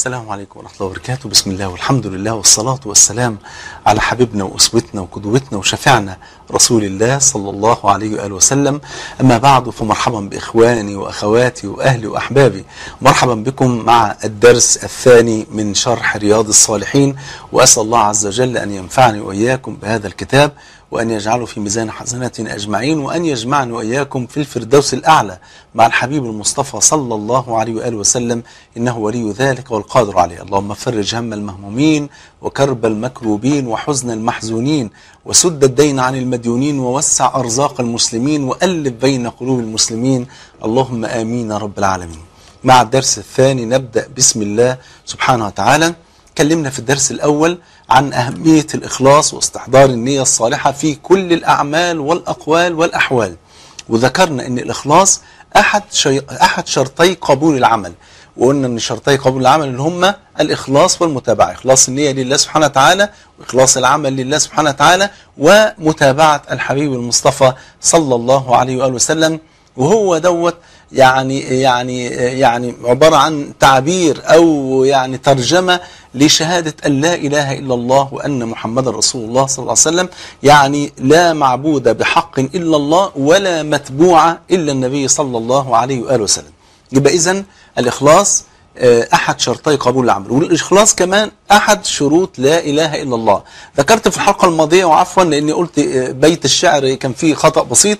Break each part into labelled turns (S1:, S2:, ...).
S1: السلام عليكم ورحمة الله وبركاته بسم الله والحمد لله والصلاة والسلام على حبيبنا وأسوتنا وقدوتنا وشفيعنا رسول الله صلى الله عليه وآله وسلم أما بعد فمرحبا بإخواني وأخواتي وأهلي وأحبابي مرحبا بكم مع الدرس الثاني من شرح رياض الصالحين وأسأل الله عز وجل أن ينفعني وإياكم بهذا الكتاب وأن يجعله في ميزان حسناتنا أجمعين وأن يجمعني وإياكم في الفردوس الأعلى مع الحبيب المصطفى صلى الله عليه وآله وسلم إنه ولي ذلك والقادر عليه اللهم فرج هم المهمومين وكرب المكروبين وحزن المحزونين وسد الدين عن المديونين ووسع أرزاق المسلمين وألف بين قلوب المسلمين اللهم آمين يا رب العالمين مع الدرس الثاني نبدأ بسم الله سبحانه وتعالى اتكلمنا في الدرس الأول عن أهمية الإخلاص واستحضار النية الصالحة في كل الأعمال والأقوال والأحوال وذكرنا أن الإخلاص أحد, شي... أحد شرطي قبول العمل وقلنا أن شرطي قبول العمل اللي هم الإخلاص والمتابعة إخلاص النية لله سبحانه وتعالى وإخلاص العمل لله سبحانه وتعالى ومتابعة الحبيب المصطفى صلى الله عليه وآله وسلم وهو دوت يعني يعني يعني عبارة عن تعبير أو يعني ترجمة لشهادة أن لا إله إلا الله وأن محمد رسول الله صلى الله عليه وسلم يعني لا معبود بحق إلا الله ولا متبوع إلا النبي صلى الله عليه وآله وسلم يبقى إذن الإخلاص أحد شرطي قبول العمل والإخلاص كمان أحد شروط لا إله إلا الله ذكرت في الحلقة الماضية وعفوا لأني قلت بيت الشعر كان فيه خطأ بسيط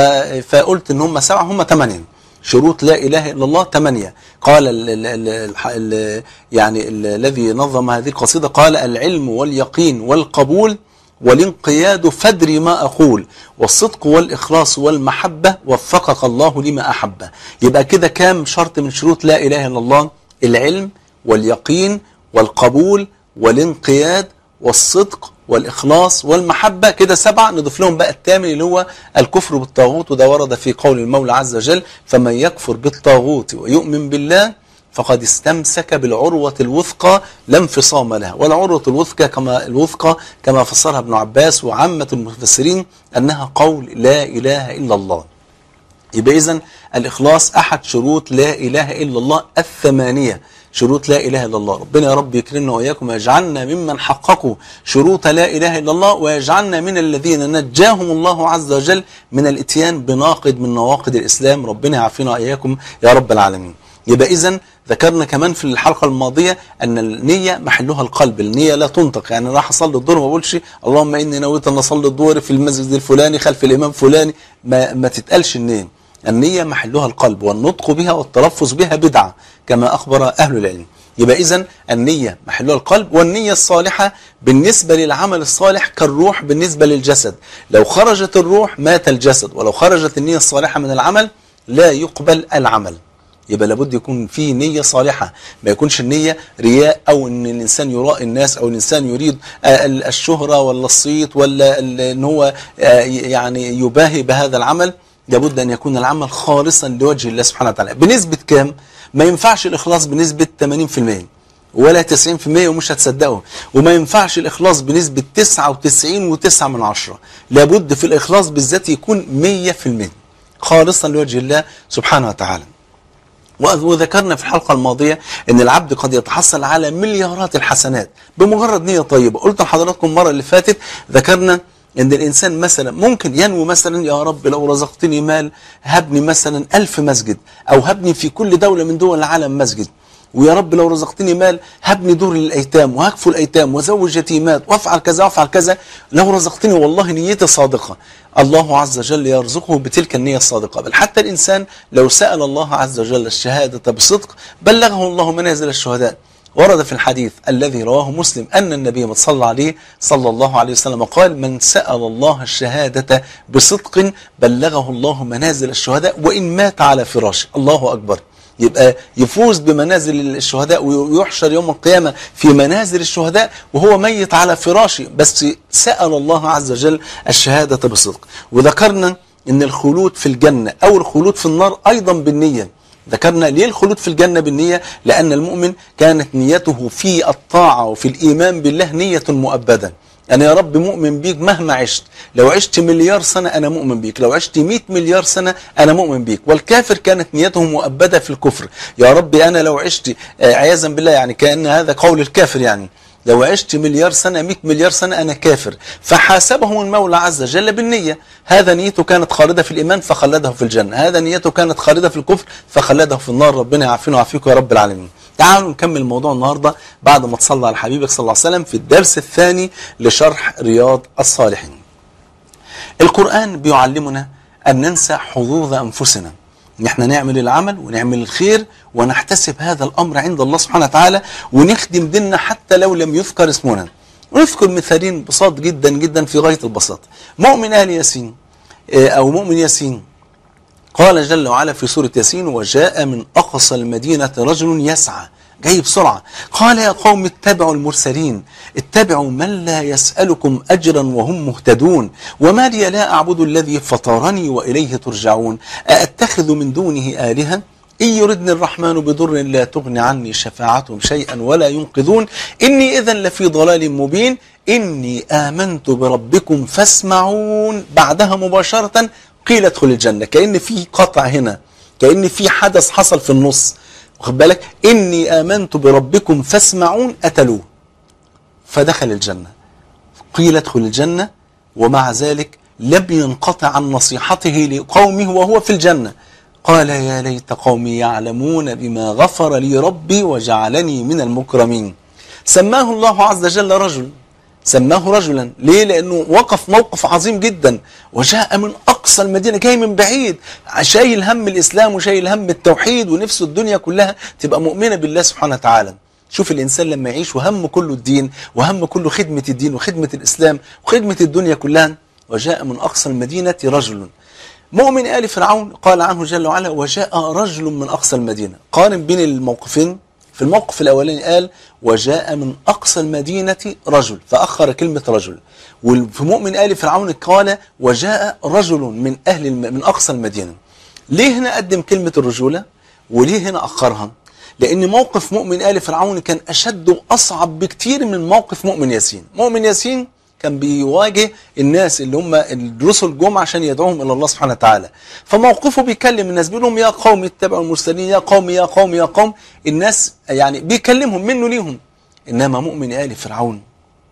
S1: فقلت إن هم سبعة هم ثمانية شروط لا إله إلا الله ثمانية قال ال ال ال ال يعني ال الذي نظم هذه القصيدة قال العلم واليقين والقبول والانقياد فدري ما أقول والصدق والإخلاص والمحبة وفقك الله لما أحبه يبقى كده كام شرط من شروط لا إله إلا الله العلم واليقين والقبول والانقياد والصدق والإخلاص والمحبة كده سبعة نضيف لهم بقى الثامن اللي هو الكفر بالطاغوت وده ورد في قول المولى عز وجل فمن يكفر بالطاغوت ويؤمن بالله فقد استمسك بالعروة الوثقى لا انفصام لها والعروة الوثقى كما الوثقى كما فسرها ابن عباس وعامة المفسرين أنها قول لا إله إلا الله يبقى إذن الإخلاص أحد شروط لا إله إلا الله الثمانية شروط لا إله إلا الله ربنا يا رب يكرمنا وإياكم ويجعلنا ممن حققوا شروط لا إله إلا الله ويجعلنا من الذين نجاهم الله عز وجل من الاتيان بناقض من نواقض الإسلام ربنا يعافينا وإياكم يا رب العالمين يبقى إذن ذكرنا كمان في الحلقة الماضية أن النية محلها القلب النية لا تنطق يعني راح أصلي الظهر ما بقولش اللهم إني نويت أن أصلي الظهر في المسجد الفلاني خلف الإمام فلاني ما, ما تتقالش النية النية محلها القلب والنطق بها والتلفظ بها بدعة كما أخبر أهل العلم يبقى إذن النية محلها القلب والنية الصالحة بالنسبة للعمل الصالح كالروح بالنسبة للجسد لو خرجت الروح مات الجسد ولو خرجت النية الصالحة من العمل لا يقبل العمل يبقى لابد يكون في نية صالحة ما يكونش النية رياء أو أن الإنسان يراء الناس أو الإنسان يريد الشهرة ولا الصيت ولا أن هو يعني يباهي بهذا العمل لابد أن يكون العمل خالصا لوجه الله سبحانه وتعالى بنسبة كام؟ ما ينفعش الإخلاص بنسبة 80% ولا 90% ومش هتصدقوا وما ينفعش الإخلاص بنسبة 99 و9 من عشرة لابد في الإخلاص بالذات يكون 100% خالصا لوجه الله سبحانه وتعالى وذكرنا في الحلقة الماضية أن العبد قد يتحصل على مليارات الحسنات بمجرد نية طيبة قلت لحضراتكم المرة اللي فاتت ذكرنا ان الانسان مثلا ممكن ينوي مثلا يا رب لو رزقتني مال هبني مثلا ألف مسجد او هبني في كل دولة من دول العالم مسجد ويا رب لو رزقتني مال هبني دور للايتام وهكفو الايتام وزوج يتيمات وافعل كذا وافعل كذا لو رزقتني والله نيتي صادقة الله عز وجل يرزقه بتلك النية الصادقة بل حتى الانسان لو سأل الله عز وجل الشهادة بصدق بلغه الله منازل الشهداء ورد في الحديث الذي رواه مسلم أن النبي صلى عليه صلى الله عليه وسلم قال من سأل الله الشهادة بصدق بلغه الله منازل الشهداء وإن مات على فراشه الله أكبر يبقى يفوز بمنازل الشهداء ويحشر يوم القيامة في منازل الشهداء وهو ميت على فراشه بس سأل الله عز وجل الشهادة بصدق وذكرنا ان الخلود في الجنة او الخلود في النار ايضا بالنية ذكرنا ليه الخلود في الجنة بالنية لأن المؤمن كانت نيته في الطاعة وفي الإيمان بالله نية مؤبدة أنا يا رب مؤمن بيك مهما عشت لو عشت مليار سنة أنا مؤمن بيك لو عشت 100 مليار سنة أنا مؤمن بيك والكافر كانت نيته مؤبدة في الكفر يا رب أنا لو عشت آه، عياذا بالله يعني كأن هذا قول الكافر يعني لو عشت مليار سنة 100 مليار سنة أنا كافر فحاسبهم المولى عز وجل بالنية هذا نيته كانت خالدة في الإيمان فخلده في الجنة هذا نيته كانت خالدة في الكفر فخلده في النار ربنا يعافينا ويعافيكم يا رب العالمين تعالوا نكمل موضوع النهاردة بعد ما تصلى على حبيبك صلى الله عليه وسلم في الدرس الثاني لشرح رياض الصالحين القرآن بيعلمنا أن ننسى حظوظ أنفسنا ان احنا نعمل العمل ونعمل الخير ونحتسب هذا الامر عند الله سبحانه وتعالى ونخدم ديننا حتى لو لم يذكر اسمنا ونذكر مثالين بساط جدا جدا في غايه البساطه مؤمن ال ياسين آه، او مؤمن ياسين قال جل وعلا في سوره ياسين وجاء من اقصى المدينه رجل يسعى جاي بسرعة قال يا قوم اتبعوا المرسلين اتبعوا من لا يسألكم أجرا وهم مهتدون وما لي لا أعبد الذي فطرني وإليه ترجعون أأتخذ من دونه آلهة إن يردني الرحمن بضر لا تغن عني شفاعتهم شيئا ولا ينقذون إني إذا لفي ضلال مبين إني آمنت بربكم فاسمعون بعدها مباشرة قيل ادخل الجنة كأن في قطع هنا كأن في حدث حصل في النص واخد بالك إني آمنت بربكم فاسمعون أتلوه فدخل الجنة قيل ادخل الجنة ومع ذلك لم ينقطع عن نصيحته لقومه وهو في الجنة قال يا ليت قومي يعلمون بما غفر لي ربي وجعلني من المكرمين سماه الله عز وجل رجل سماه رجلا ليه لانه وقف موقف عظيم جدا وجاء من اقصى المدينه جاي من بعيد شايل هم الاسلام وشايل هم التوحيد ونفسه الدنيا كلها تبقى مؤمنه بالله سبحانه وتعالى شوف الانسان لما يعيش وهم كله الدين وهم كله خدمه الدين وخدمه الاسلام وخدمه الدنيا كلها وجاء من اقصى المدينه رجل مؤمن آل فرعون قال عنه جل وعلا وجاء رجل من أقصى المدينة قارن بين الموقفين في الموقف الأولاني قال وجاء من أقصى المدينة رجل فأخر كلمة رجل وفي مؤمن آل فرعون قال وجاء رجل من أهل الم... من أقصى المدينة ليه هنا قدم كلمة الرجولة وليه هنا أخرها لأن موقف مؤمن آل فرعون كان أشد وأصعب بكتير من موقف مؤمن ياسين مؤمن ياسين كان بيواجه الناس اللي هم الرسل جم عشان يدعوهم الى الله سبحانه وتعالى فموقفه بيكلم الناس بيقول لهم يا قوم اتبعوا المرسلين يا قوم يا قوم يا قوم الناس يعني بيكلمهم منه ليهم انما مؤمن ال فرعون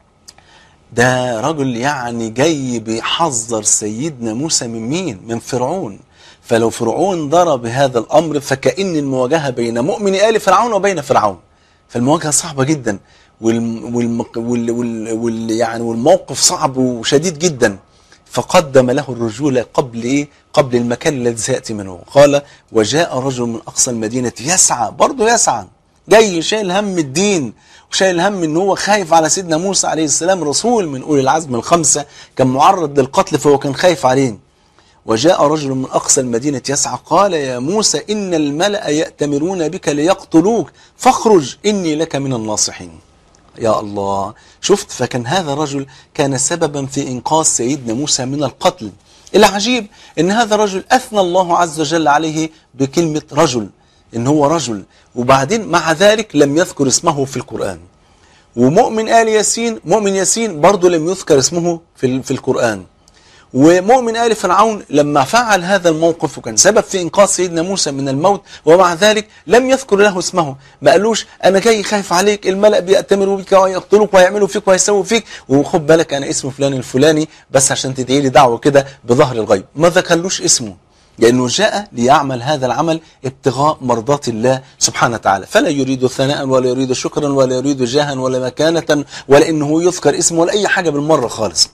S1: ده رجل يعني جاي بيحذر سيدنا موسى من مين من فرعون فلو فرعون ضرب هذا الامر فكأن المواجهه بين مؤمن ال فرعون وبين فرعون فالمواجهه صعبه جدا والم والم وال وال وال يعني والموقف صعب وشديد جدا فقدم له الرجولة قبل إيه؟ قبل المكان الذي سيأتي منه قال وجاء رجل من أقصى المدينة يسعى برضه يسعى جاي شايل هم الدين وشايل هم ان هو خايف على سيدنا موسى عليه السلام رسول من اولي العزم الخمسه كان معرض للقتل فهو كان خايف عليه وجاء رجل من اقصى المدينه يسعى قال يا موسى ان الملا ياتمرون بك ليقتلوك فاخرج اني لك من الناصحين يا الله شفت فكان هذا الرجل كان سببا في إنقاذ سيدنا موسى من القتل العجيب ان هذا الرجل أثنى الله عز وجل عليه بكلمة رجل ان هو رجل وبعدين مع ذلك لم يذكر اسمه في القرآن ومؤمن آل ياسين مؤمن ياسين برضه لم يذكر اسمه في, في القرآن ومؤمن آل فرعون لما فعل هذا الموقف وكان سبب في إنقاذ سيدنا موسى من الموت ومع ذلك لم يذكر له اسمه ما قالوش أنا جاي خايف عليك الملأ بيأتمروا بك ويقتلوك ويعملوا فيك ويسووا فيك وخد بالك أنا اسم فلان الفلاني بس عشان تدعي لي دعوة كده بظهر الغيب ما ذكرلوش اسمه لأنه جاء ليعمل هذا العمل ابتغاء مرضات الله سبحانه وتعالى فلا يريد ثناء ولا يريد شكرا ولا يريد جاها ولا مكانة ولا إنه يذكر اسمه ولا أي حاجة بالمرة خالص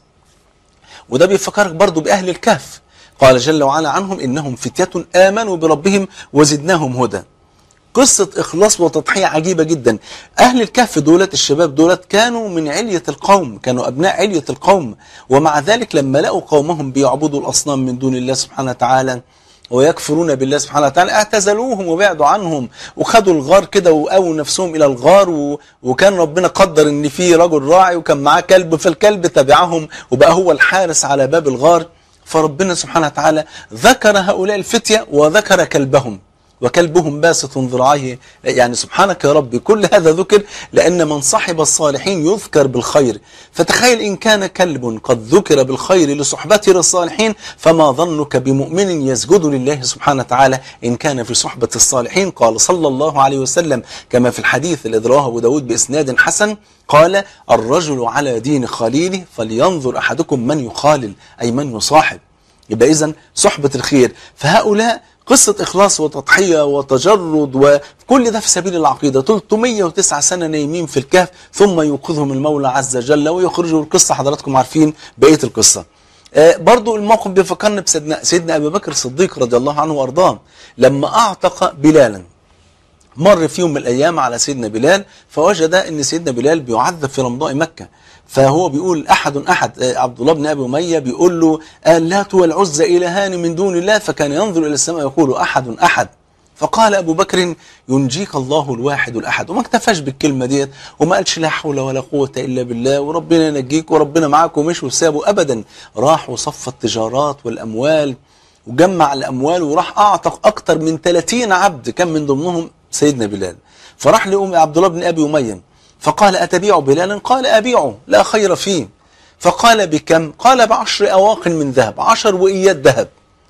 S1: وده بيفكرك برضو بأهل الكهف قال جل وعلا عنهم إنهم فتية آمنوا بربهم وزدناهم هدى قصة إخلاص وتضحية عجيبة جدا أهل الكهف دولت الشباب دولت كانوا من علية القوم كانوا أبناء علية القوم ومع ذلك لما لقوا قومهم بيعبدوا الأصنام من دون الله سبحانه وتعالى ويكفرون بالله سبحانه وتعالى اعتزلوهم وبعدوا عنهم وخدوا الغار كده وقووا نفسهم الى الغار و... وكان ربنا قدر ان في رجل راعي وكان معاه كلب فالكلب تبعهم وبقى هو الحارس على باب الغار فربنا سبحانه وتعالى ذكر هؤلاء الفتية وذكر كلبهم وكلبهم باسط ذراعيه يعني سبحانك يا رب كل هذا ذكر لأن من صحب الصالحين يذكر بالخير فتخيل إن كان كلب قد ذكر بالخير لصحبته للصالحين فما ظنك بمؤمن يسجد لله سبحانه وتعالى إن كان في صحبة الصالحين قال صلى الله عليه وسلم كما في الحديث الذي رواه أبو داود بإسناد حسن قال الرجل على دين خليله فلينظر أحدكم من يخالل أي من يصاحب يبقى إذن صحبة الخير فهؤلاء قصة إخلاص وتضحية وتجرد وكل ده في سبيل العقيدة 309 سنة نايمين في الكهف ثم يوقظهم المولى عز وجل ويخرجوا القصة حضراتكم عارفين بقية القصة آه برضو الموقف بيفكرنا بسيدنا سيدنا أبي بكر الصديق رضي الله عنه وأرضاه لما أعتق بلالا مر في يوم من الأيام على سيدنا بلال فوجد أن سيدنا بلال بيعذب في رمضاء مكة فهو بيقول أحد أحد عبد الله بن أبي أمية بيقول له اللات والعزى إلهان من دون الله فكان ينظر إلى السماء يقول أحد أحد فقال أبو بكر ينجيك الله الواحد الأحد وما اكتفاش بالكلمة ديت وما قالش لا حول ولا قوة إلا بالله وربنا ينجيك وربنا معاك ومش وسابه أبدا راح وصف التجارات والأموال وجمع الأموال وراح أعتق أكتر من 30 عبد كان من ضمنهم سيدنا بلال فراح لأم عبد الله بن أبي أمية فقال أتبيع بلالا قال أبيعه لا خير فيه فقال بكم قال بعشر أواق من ذهب عشر وإيات ذهب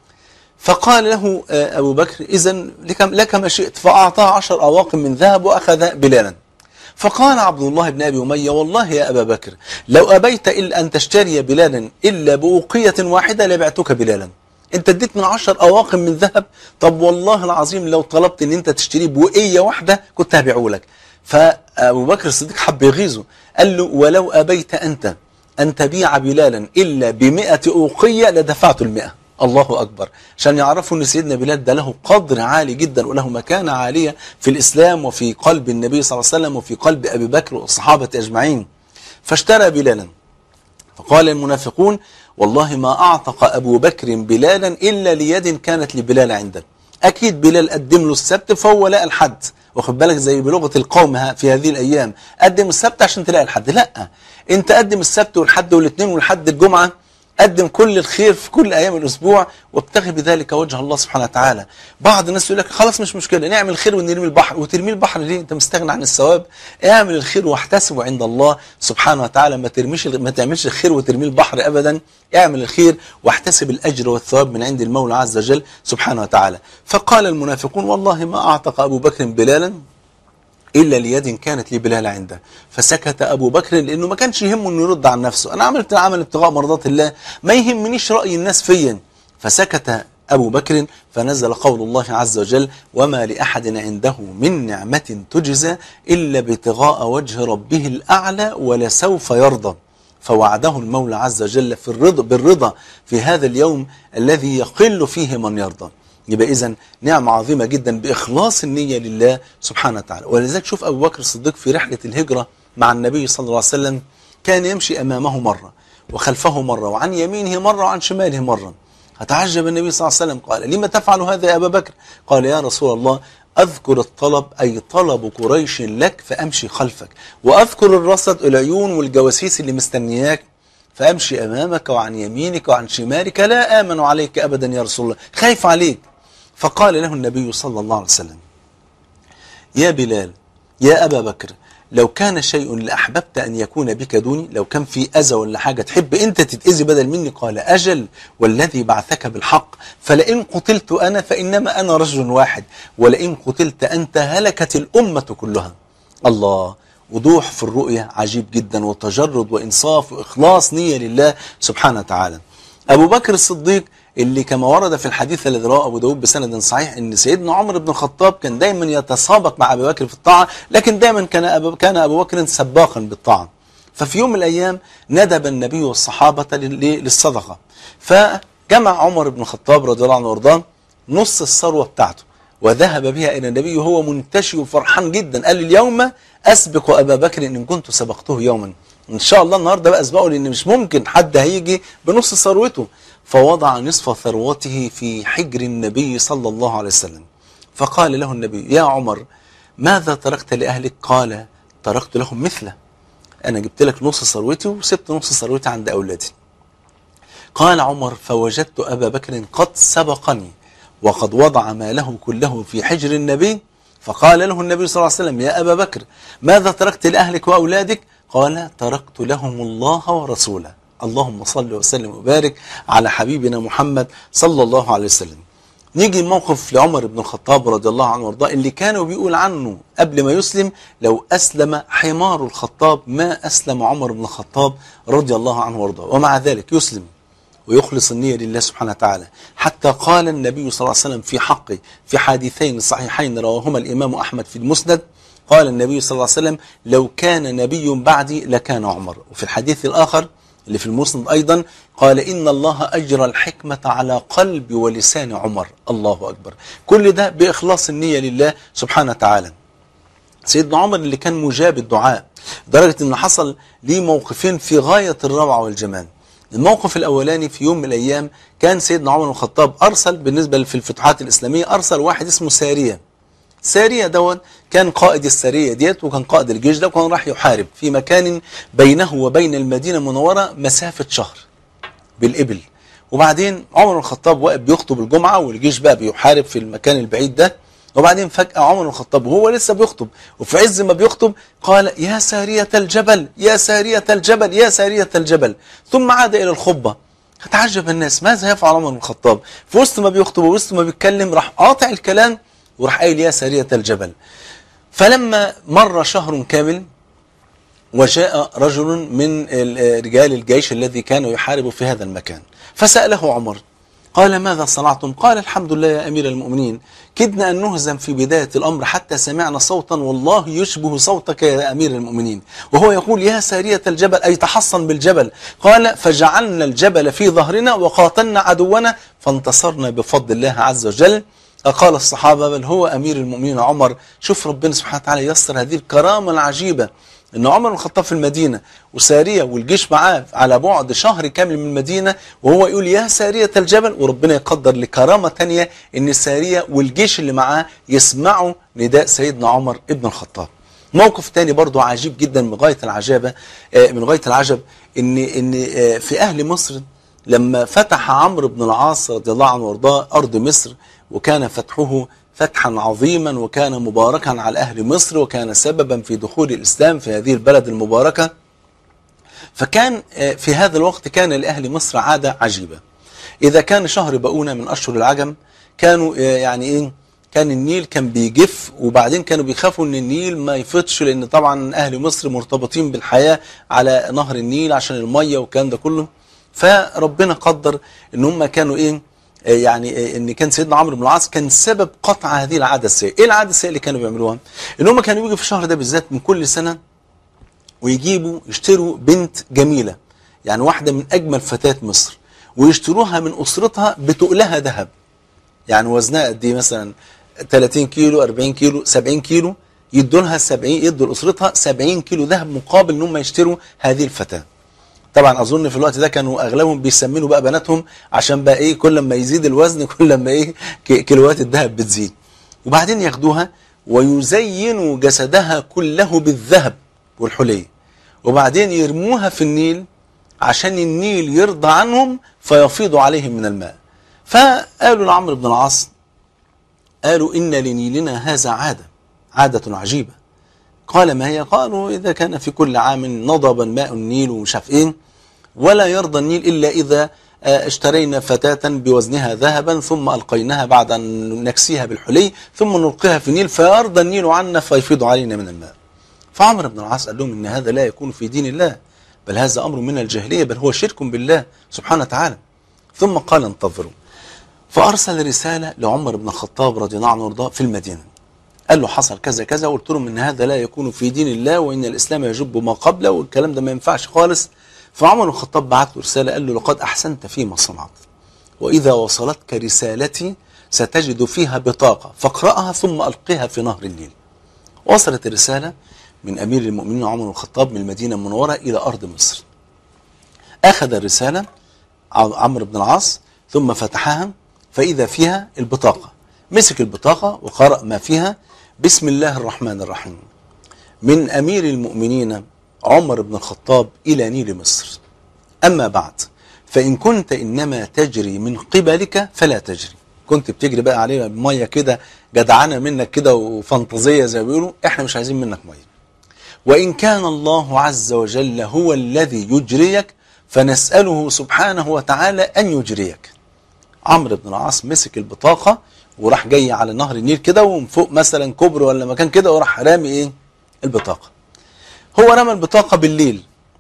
S1: فقال له أبو بكر إذا لك, لك ما شئت فأعطاه عشر أواق من ذهب وأخذ بلالا فقال عبد الله بن أبي أمية والله يا أبا بكر لو أبيت إلا أن تشتري بلالا إلا بأوقية واحدة لبعتك بلالا انت اديت من عشر أواق من ذهب طب والله العظيم لو طلبت ان انت تشتريه بوقية واحدة كنت هبيعه لك فأبو بكر الصديق حب يغيظه قال له ولو أبيت أنت أن تبيع بلالا إلا بمئة أوقية لدفعت المئة الله أكبر عشان يعرفوا أن سيدنا بلال ده له قدر عالي جدا وله مكانة عالية في الإسلام وفي قلب النبي صلى الله عليه وسلم وفي قلب أبي بكر والصحابة أجمعين فاشترى بلالا فقال المنافقون والله ما أعتق أبو بكر بلالا إلا ليد كانت لبلال عنده أكيد بلال قدم له السبت فهو لقى الحد واخد بالك زي بلغة القوم في هذه الأيام قدم السبت عشان تلاقي الحد لا انت قدم السبت والحد والاثنين والحد الجمعة قدم كل الخير في كل أيام الأسبوع وابتغي بذلك وجه الله سبحانه وتعالى بعض الناس يقول لك خلاص مش مشكلة نعمل الخير ونرمي البحر وترمي البحر ليه انت مستغنى عن الثواب اعمل الخير واحتسبه عند الله سبحانه وتعالى ما ترميش ما تعملش الخير وترمي البحر أبدا اعمل الخير واحتسب الأجر والثواب من عند المولى عز وجل سبحانه وتعالى فقال المنافقون والله ما أعتق أبو بكر بلالا إلا ليد كانت لبلال عنده فسكت أبو بكر لأنه ما كانش يهمه أنه يرد عن نفسه أنا عملت العمل ابتغاء مرضات الله ما يهمنيش رأي الناس فيا فسكت أبو بكر فنزل قول الله عز وجل وما لأحد عنده من نعمة تجزى إلا ابتغاء وجه ربه الأعلى ولسوف يرضى فوعده المولى عز وجل في الرضا بالرضا في هذا اليوم الذي يقل فيه من يرضى يبقى إذا نعمة عظيمة جدا بإخلاص النية لله سبحانه وتعالى ولذلك شوف أبو بكر الصديق في رحلة الهجرة مع النبي صلى الله عليه وسلم كان يمشي أمامه مرة وخلفه مرة وعن يمينه مرة وعن شماله مرة فتعجب النبي صلى الله عليه وسلم قال لما تفعل هذا يا أبا بكر قال يا رسول الله أذكر الطلب أي طلب قريش لك فأمشي خلفك وأذكر الرصد العيون والجواسيس اللي مستنياك فأمشي أمامك وعن يمينك وعن شمالك لا آمن عليك أبدا يا رسول الله خايف عليك فقال له النبي صلى الله عليه وسلم يا بلال يا أبا بكر لو كان شيء لأحببت أن يكون بك دوني لو كان في أذى ولا حاجة تحب أنت تتأذي بدل مني قال أجل والذي بعثك بالحق فلئن قتلت أنا فإنما أنا رجل واحد ولئن قتلت أنت هلكت الأمة كلها الله وضوح في الرؤية عجيب جدا وتجرد وإنصاف وإخلاص نية لله سبحانه وتعالى أبو بكر الصديق اللي كما ورد في الحديث الذي رواه أبو داود بسند صحيح أن سيدنا عمر بن الخطاب كان دايما يتسابق مع أبي بكر في الطاعة لكن دايما كان أبو, كان أبو بكر سباقا بالطاعة ففي يوم من الأيام ندب النبي والصحابة للصدقة فجمع عمر بن الخطاب رضي الله عنه وارضاه نص الثروة بتاعته وذهب بها إلى النبي وهو منتشي وفرحان جدا قال اليوم أسبق أبا بكر إن كنت سبقته يوما إن شاء الله النهاردة بقى أسبقه لأن مش ممكن حد هيجي بنص ثروته فوضع نصف ثروته في حجر النبي صلى الله عليه وسلم فقال له النبي يا عمر ماذا تركت لأهلك قال تركت لهم مثله أنا جبت لك نص ثروتي وسبت نص ثروتي عند أولادي قال عمر فوجدت أبا بكر قد سبقني وقد وضع ماله كله في حجر النبي فقال له النبي صلى الله عليه وسلم يا أبا بكر ماذا تركت لأهلك وأولادك قال تركت لهم الله ورسوله اللهم صل وسلم وبارك على حبيبنا محمد صلى الله عليه وسلم نيجي موقف لعمر بن الخطاب رضي الله عنه وارضاه اللي كانوا بيقول عنه قبل ما يسلم لو أسلم حمار الخطاب ما أسلم عمر بن الخطاب رضي الله عنه وارضاه ومع ذلك يسلم ويخلص النية لله سبحانه وتعالى حتى قال النبي صلى الله عليه وسلم في حقه في حديثين صحيحين رواهما الإمام أحمد في المسند قال النبي صلى الله عليه وسلم لو كان نبي بعدي لكان عمر وفي الحديث الآخر اللي في المسند أيضا قال إن الله أجرى الحكمة على قلب ولسان عمر الله أكبر كل ده بإخلاص النية لله سبحانه وتعالى سيدنا عمر اللي كان مجاب الدعاء درجة أنه حصل ليه موقفين في غاية الروعة والجمال الموقف الأولاني في يوم من الأيام كان سيدنا عمر بن الخطاب أرسل بالنسبة في الفتوحات الإسلامية أرسل واحد اسمه سارية سارية دوت كان قائد السرية ديت وكان قائد الجيش ده وكان راح يحارب في مكان بينه وبين المدينة المنورة مسافة شهر بالإبل وبعدين عمر بن الخطاب واقف بيخطب الجمعة والجيش بقى بيحارب في المكان البعيد ده وبعدين فجأة عمر بن الخطاب وهو لسه بيخطب وفي عز ما بيخطب قال يا سارية الجبل يا سارية الجبل يا سارية الجبل ثم عاد إلى الخطبة فتعجب الناس ماذا يفعل عمر بن الخطاب في وسط ما بيخطب ووسط ما بيتكلم راح قاطع الكلام وراح قايل يا سارية الجبل فلما مر شهر كامل وجاء رجل من رجال الجيش الذي كان يحارب في هذا المكان فسأله عمر قال ماذا صنعتم قال الحمد لله يا أمير المؤمنين كدنا أن نهزم في بداية الأمر حتى سمعنا صوتا والله يشبه صوتك يا أمير المؤمنين وهو يقول يا سارية الجبل أي تحصن بالجبل قال فجعلنا الجبل في ظهرنا وقاتلنا عدونا فانتصرنا بفضل الله عز وجل قال الصحابة بل هو أمير المؤمنين عمر شوف ربنا سبحانه وتعالى يسر هذه الكرامة العجيبة ان عمر بن الخطاب في المدينة وسارية والجيش معاه على بعد شهر كامل من المدينة وهو يقول يا سارية الجبل وربنا يقدر لكرامة تانية ان سارية والجيش اللي معاه يسمعوا نداء سيدنا عمر ابن الخطاب موقف تاني برضو عجيب جدا من غاية العجابة من غاية العجب ان ان في اهل مصر لما فتح عمرو بن العاص رضي الله عنه وارضاه ارض مصر وكان فتحه فتحا عظيما وكان مباركا على أهل مصر وكان سببا في دخول الإسلام في هذه البلد المباركة فكان في هذا الوقت كان لأهل مصر عادة عجيبة إذا كان شهر بقونة من أشهر العجم كانوا يعني إيه كان النيل كان بيجف وبعدين كانوا بيخافوا ان النيل ما يفضش لان طبعا اهل مصر مرتبطين بالحياة على نهر النيل عشان المية والكلام ده كله فربنا قدر ان هم كانوا ايه يعني ان كان سيدنا عمرو بن العاص كان سبب قطع هذه العاده السيئه، ايه العاده السيئه اللي كانوا بيعملوها؟ ان هم كانوا يجوا في الشهر ده بالذات من كل سنه ويجيبوا يشتروا بنت جميله يعني واحده من اجمل فتاه مصر ويشتروها من اسرتها بتقلها ذهب. يعني وزنها قد ايه مثلا 30 كيلو 40 كيلو 70 كيلو يدوا لها 70 يدوا لاسرتها 70 كيلو ذهب مقابل ان هم يشتروا هذه الفتاه. طبعا اظن في الوقت ده كانوا اغلبهم بيسمنوا بقى بناتهم عشان بقى ايه كل ما يزيد الوزن كل ما ايه كيلوات الذهب بتزيد وبعدين ياخدوها ويزينوا جسدها كله بالذهب والحلي وبعدين يرموها في النيل عشان النيل يرضى عنهم فيفيض عليهم من الماء فقالوا لعمرو بن العاص قالوا ان لنيلنا هذا عاده عاده عجيبه قال ما هي قالوا إذا كان في كل عام نضبا ماء النيل ومش عارف إيه ولا يرضى النيل إلا إذا اشترينا فتاة بوزنها ذهبا ثم ألقيناها بعد أن نكسيها بالحلي ثم نلقيها في النيل فيرضى النيل عنا فيفيض علينا من الماء فعمر بن العاص قال لهم إن هذا لا يكون في دين الله بل هذا أمر من الجاهلية بل هو شرك بالله سبحانه وتعالى ثم قال انتظروا فأرسل رسالة لعمر بن الخطاب رضي الله عنه وارضاه في المدينة قال له حصل كذا كذا وقلت لهم ان هذا لا يكون في دين الله وان الاسلام يجب ما قبله والكلام ده ما ينفعش خالص فعمر بن الخطاب بعت له رساله قال له لقد احسنت فيما صنعت واذا وصلتك رسالتي ستجد فيها بطاقه فاقراها ثم القها في نهر النيل. وصلت الرساله من امير المؤمنين عمر بن الخطاب من المدينه المنوره الى ارض مصر. اخذ الرساله عمرو بن العاص ثم فتحها فاذا فيها البطاقه. مسك البطاقه وقرأ ما فيها بسم الله الرحمن الرحيم من أمير المؤمنين عمر بن الخطاب إلى نيل مصر أما بعد فإن كنت إنما تجري من قبلك فلا تجري كنت بتجري بقى علينا بميه كده جدعانه منك كده وفانتازيه زي ما بيقولوا احنا مش عايزين منك ميه وإن كان الله عز وجل هو الذي يجريك فنسأله سبحانه وتعالى أن يجريك عمرو بن العاص مسك البطاقة وراح جاي على نهر النيل كده ومن فوق مثلا كوبري ولا مكان كده وراح رامي ايه البطاقة هو رمى البطاقة بالليل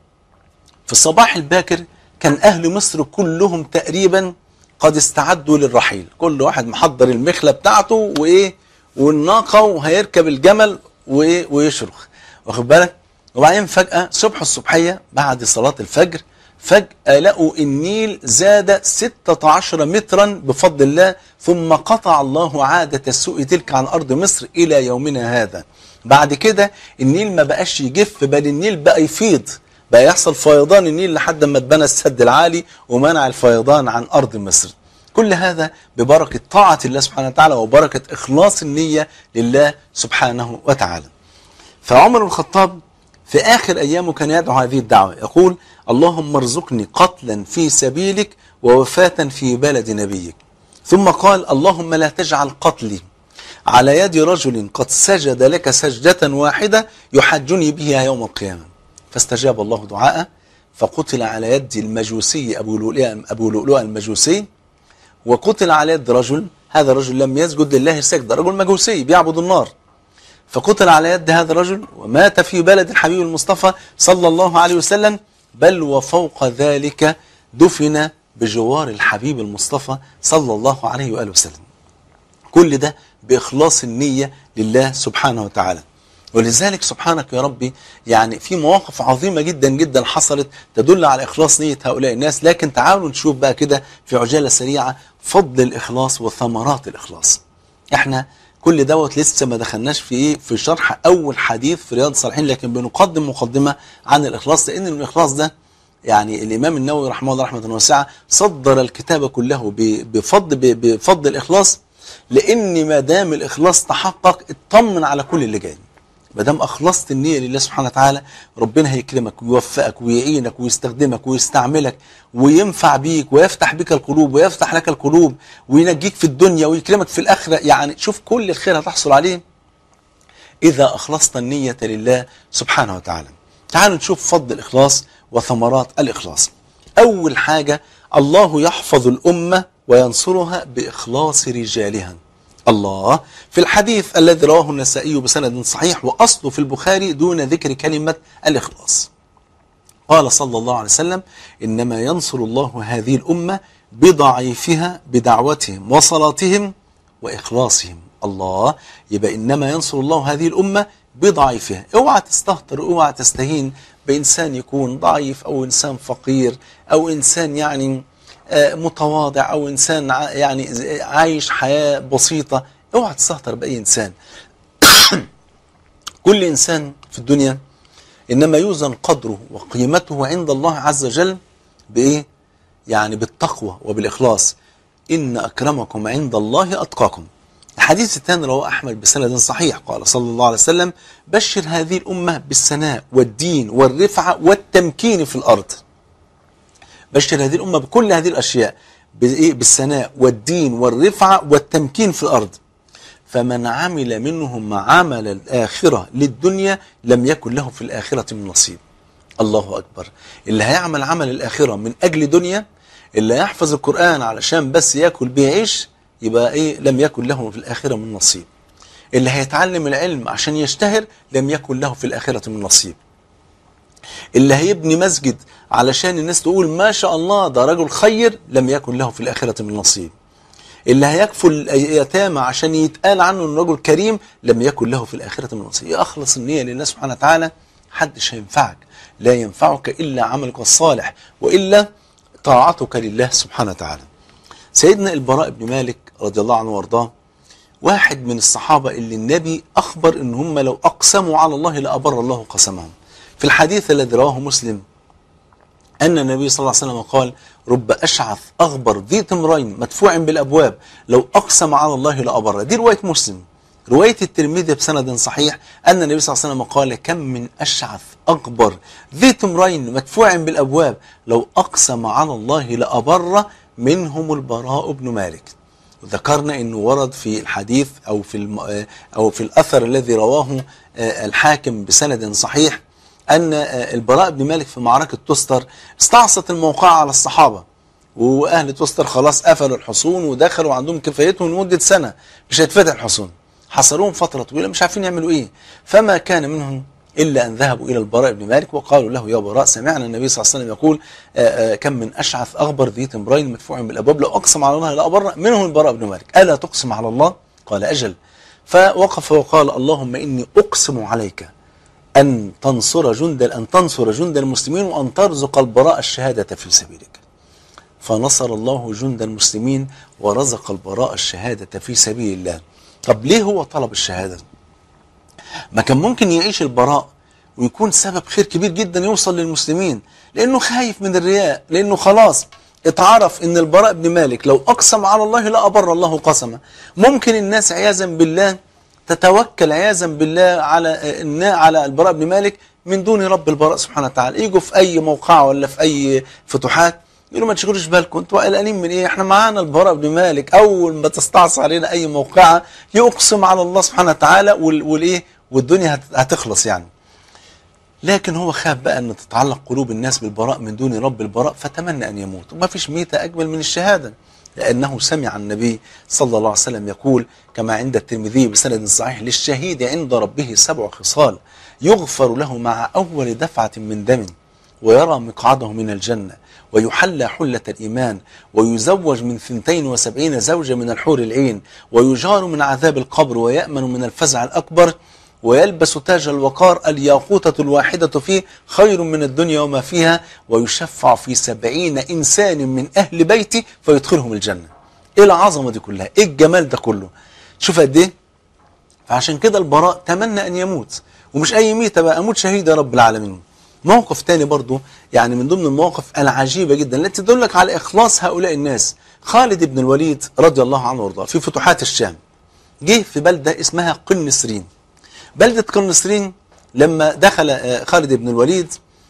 S1: في الصباح الباكر كان أهل مصر كلهم تقريبا قد استعدوا للرحيل كل واحد محضر المخلة بتاعته وإيه والناقة وهيركب الجمل وإيه ويشرخ واخد بالك وبعدين فجأة صبح الصبحية بعد صلاة الفجر فجأة لقوا النيل زاد 16 مترا بفضل الله ثم قطع الله عادة السوء تلك عن أرض مصر إلى يومنا هذا بعد كده النيل ما بقاش يجف بل النيل بقى يفيض بقى يحصل فيضان النيل لحد ما اتبنى السد العالي ومنع الفيضان عن أرض مصر كل هذا ببركة طاعة الله سبحانه وتعالى وبركة إخلاص النية لله سبحانه وتعالى فعمر بن الخطاب في آخر أيامه كان يدعو هذه الدعوة يقول اللهم ارزقني قتلا في سبيلك ووفاة في بلد نبيك ثم قال اللهم لا تجعل قتلي على يد رجل قد سجد لك سجدة واحدة يحجني بها يوم القيامة فاستجاب الله دعاءه فقتل على يد المجوسي أبو لؤلؤة أبو لؤلؤة المجوسي وقتل على يد رجل هذا الرجل لم يسجد لله سجدة رجل مجوسي بيعبد النار فقتل على يد هذا الرجل ومات في بلد الحبيب المصطفى صلى الله عليه وسلم بل وفوق ذلك دفن بجوار الحبيب المصطفى صلى الله عليه وآله وسلم كل ده بإخلاص النية لله سبحانه وتعالى ولذلك سبحانك يا ربي يعني في مواقف عظيمة جدا جدا حصلت تدل على إخلاص نية هؤلاء الناس لكن تعالوا نشوف بقى كده في عجالة سريعة فضل الإخلاص وثمرات الإخلاص احنا كل دوت لسه ما دخلناش في ايه في شرح اول حديث في رياض الصالحين لكن بنقدم مقدمه عن الاخلاص لان الاخلاص ده يعني الامام النووي رحمه الله رحمه واسعه صدر الكتاب كله بفضل بفضل الاخلاص لان ما دام الاخلاص تحقق اطمن على كل اللي جاي ما دام اخلصت النيه لله سبحانه وتعالى ربنا هيكرمك ويوفقك ويعينك ويستخدمك ويستعملك وينفع بيك ويفتح بك القلوب ويفتح لك القلوب وينجيك في الدنيا ويكرمك في الاخره يعني شوف كل الخير هتحصل عليه اذا اخلصت النيه لله سبحانه وتعالى تعالوا نشوف فضل الاخلاص وثمرات الاخلاص اول حاجه الله يحفظ الامه وينصرها باخلاص رجالها الله في الحديث الذي رواه النسائي بسند صحيح وأصله في البخاري دون ذكر كلمة الإخلاص قال صلى الله عليه وسلم إنما ينصر الله هذه الأمة بضعيفها بدعوتهم وصلاتهم وإخلاصهم الله يبقى إنما ينصر الله هذه الأمة بضعيفها اوعى تستهتر اوعى تستهين بإنسان يكون ضعيف أو إنسان فقير أو إنسان يعني متواضع او انسان يعني عايش حياه بسيطه اوعى تستهتر باي انسان كل انسان في الدنيا انما يوزن قدره وقيمته عند الله عز وجل بايه يعني بالتقوى وبالاخلاص ان اكرمكم عند الله اتقاكم الحديث الثاني رواه احمد بسند صحيح قال صلى الله عليه وسلم بشر هذه الامه بالسناء والدين والرفعه والتمكين في الارض بشر هذه الأمة بكل هذه الأشياء بالسناء والدين والرفعة والتمكين في الأرض فمن عمل منهم عمل الآخرة للدنيا لم يكن له في الآخرة من نصيب الله أكبر اللي هيعمل عمل الآخرة من أجل دنيا اللي هيحفظ القرآن علشان بس يأكل بيعيش يبقى إيه لم يكن له في الآخرة من نصيب اللي هيتعلم العلم عشان يشتهر لم يكن له في الآخرة من نصيب اللي هيبني مسجد علشان الناس تقول ما شاء الله ده رجل خير لم يكن له في الآخرة من نصيب اللي هيكفل اليتامى عشان يتقال عنه انه رجل كريم لم يكن له في الآخرة من نصيب أخلص النية لله سبحانه وتعالى حدش هينفعك لا ينفعك إلا عملك الصالح وإلا طاعتك لله سبحانه وتعالى سيدنا البراء بن مالك رضي الله عنه وارضاه واحد من الصحابة اللي النبي أخبر إن هم لو أقسموا على الله لأبر الله قسمهم في الحديث الذي رواه مسلم أن النبي صلى الله عليه وسلم قال رب أشعث أغبر ذي تمرين مدفوع بالأبواب لو أقسم على الله لأبر دي رواية مسلم رواية الترمذي بسند صحيح أن النبي صلى الله عليه وسلم قال كم من أشعث أغبر ذي تمرين مدفوع بالأبواب لو أقسم على الله لأبر منهم البراء بن مالك وذكرنا انه ورد في الحديث او في الم... آه، او في الاثر الذي رواه آه، الحاكم بسند صحيح ان آه، البراء بن مالك في معركه تستر استعصت الموقعه على الصحابه واهل تستر خلاص قفلوا الحصون ودخلوا عندهم كفايتهم لمده سنه مش هيتفتح الحصون حصروهم فتره طويله مش عارفين يعملوا ايه فما كان منهم الا ان ذهبوا الى البراء بن مالك وقالوا له يا براء سمعنا النبي صلى الله عليه وسلم يقول آآ آآ كم من اشعث اغبر ذي تمرين مدفوع بالابواب لو اقسم على الله لابر منهم البراء بن مالك الا تقسم على الله قال اجل فوقف وقال اللهم اني اقسم عليك ان تنصر جند ان تنصر جند المسلمين وان ترزق البراء الشهاده في سبيلك فنصر الله جند المسلمين ورزق البراء الشهادة في سبيل الله طب ليه هو طلب الشهادة ما كان ممكن يعيش البراء ويكون سبب خير كبير جدا يوصل للمسلمين لأنه خايف من الرياء لأنه خلاص اتعرف ان البراء بن مالك لو اقسم على الله لا ابر الله قسمه ممكن الناس عياذا بالله تتوكل عياذا بالله على على البراء بن مالك من دون رب البراء سبحانه وتعالى يجوا في اي موقعه ولا في اي فتوحات يقولوا ما تشغلوش بالكم انتوا قلقانين من ايه احنا معانا البراء بن مالك اول ما تستعصي علينا اي موقعه يقسم على الله سبحانه وتعالى والايه والدنيا هتخلص يعني لكن هو خاف بقى ان تتعلق قلوب الناس بالبراء من دون رب البراء فتمنى ان يموت وما فيش ميتة اجمل من الشهاده لانه سمع النبي صلى الله عليه وسلم يقول كما عند الترمذي بسند صحيح للشهيد عند ربه سبع خصال يغفر له مع اول دفعه من دم ويرى مقعده من الجنه ويحلى حلة الإيمان ويزوج من ثنتين وسبعين زوجة من الحور العين ويجار من عذاب القبر ويأمن من الفزع الأكبر ويلبس تاج الوقار الياقوتة الواحدة فيه خير من الدنيا وما فيها ويشفع في سبعين إنسان من أهل بيتي فيدخلهم الجنة إيه العظمة دي كلها إيه الجمال ده كله شوف قد إيه فعشان كده البراء تمنى أن يموت ومش أي ميتة بقى أموت شهيد يا رب العالمين موقف تاني برضو يعني من ضمن المواقف العجيبة جدا التي تدلك على إخلاص هؤلاء الناس خالد بن الوليد رضي الله عنه وارضاه في فتوحات الشام جه في بلدة اسمها قنسرين بلدة قنسرين لما دخل خالد بن الوليد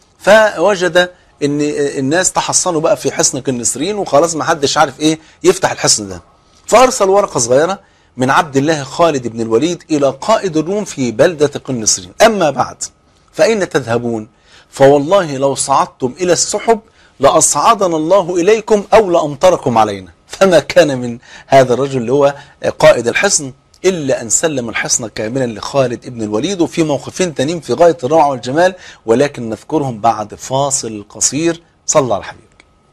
S1: فوجد ان الناس تحصنوا بقى في حصن قنسرين وخلاص ما حدش عارف ايه يفتح الحصن ده فارسل ورقة صغيرة من عبد الله خالد بن الوليد الى قائد الروم في بلدة قنسرين اما بعد فاين تذهبون فوالله لو صعدتم إلى السحب لأصعدنا الله إليكم أو لأمطركم علينا فما كان من هذا الرجل اللي هو قائد الحصن إلا أن سلم الحصن كاملا لخالد ابن الوليد وفي موقفين تانيين في غاية الروعة والجمال ولكن نذكرهم بعد فاصل قصير صلى على حبيبك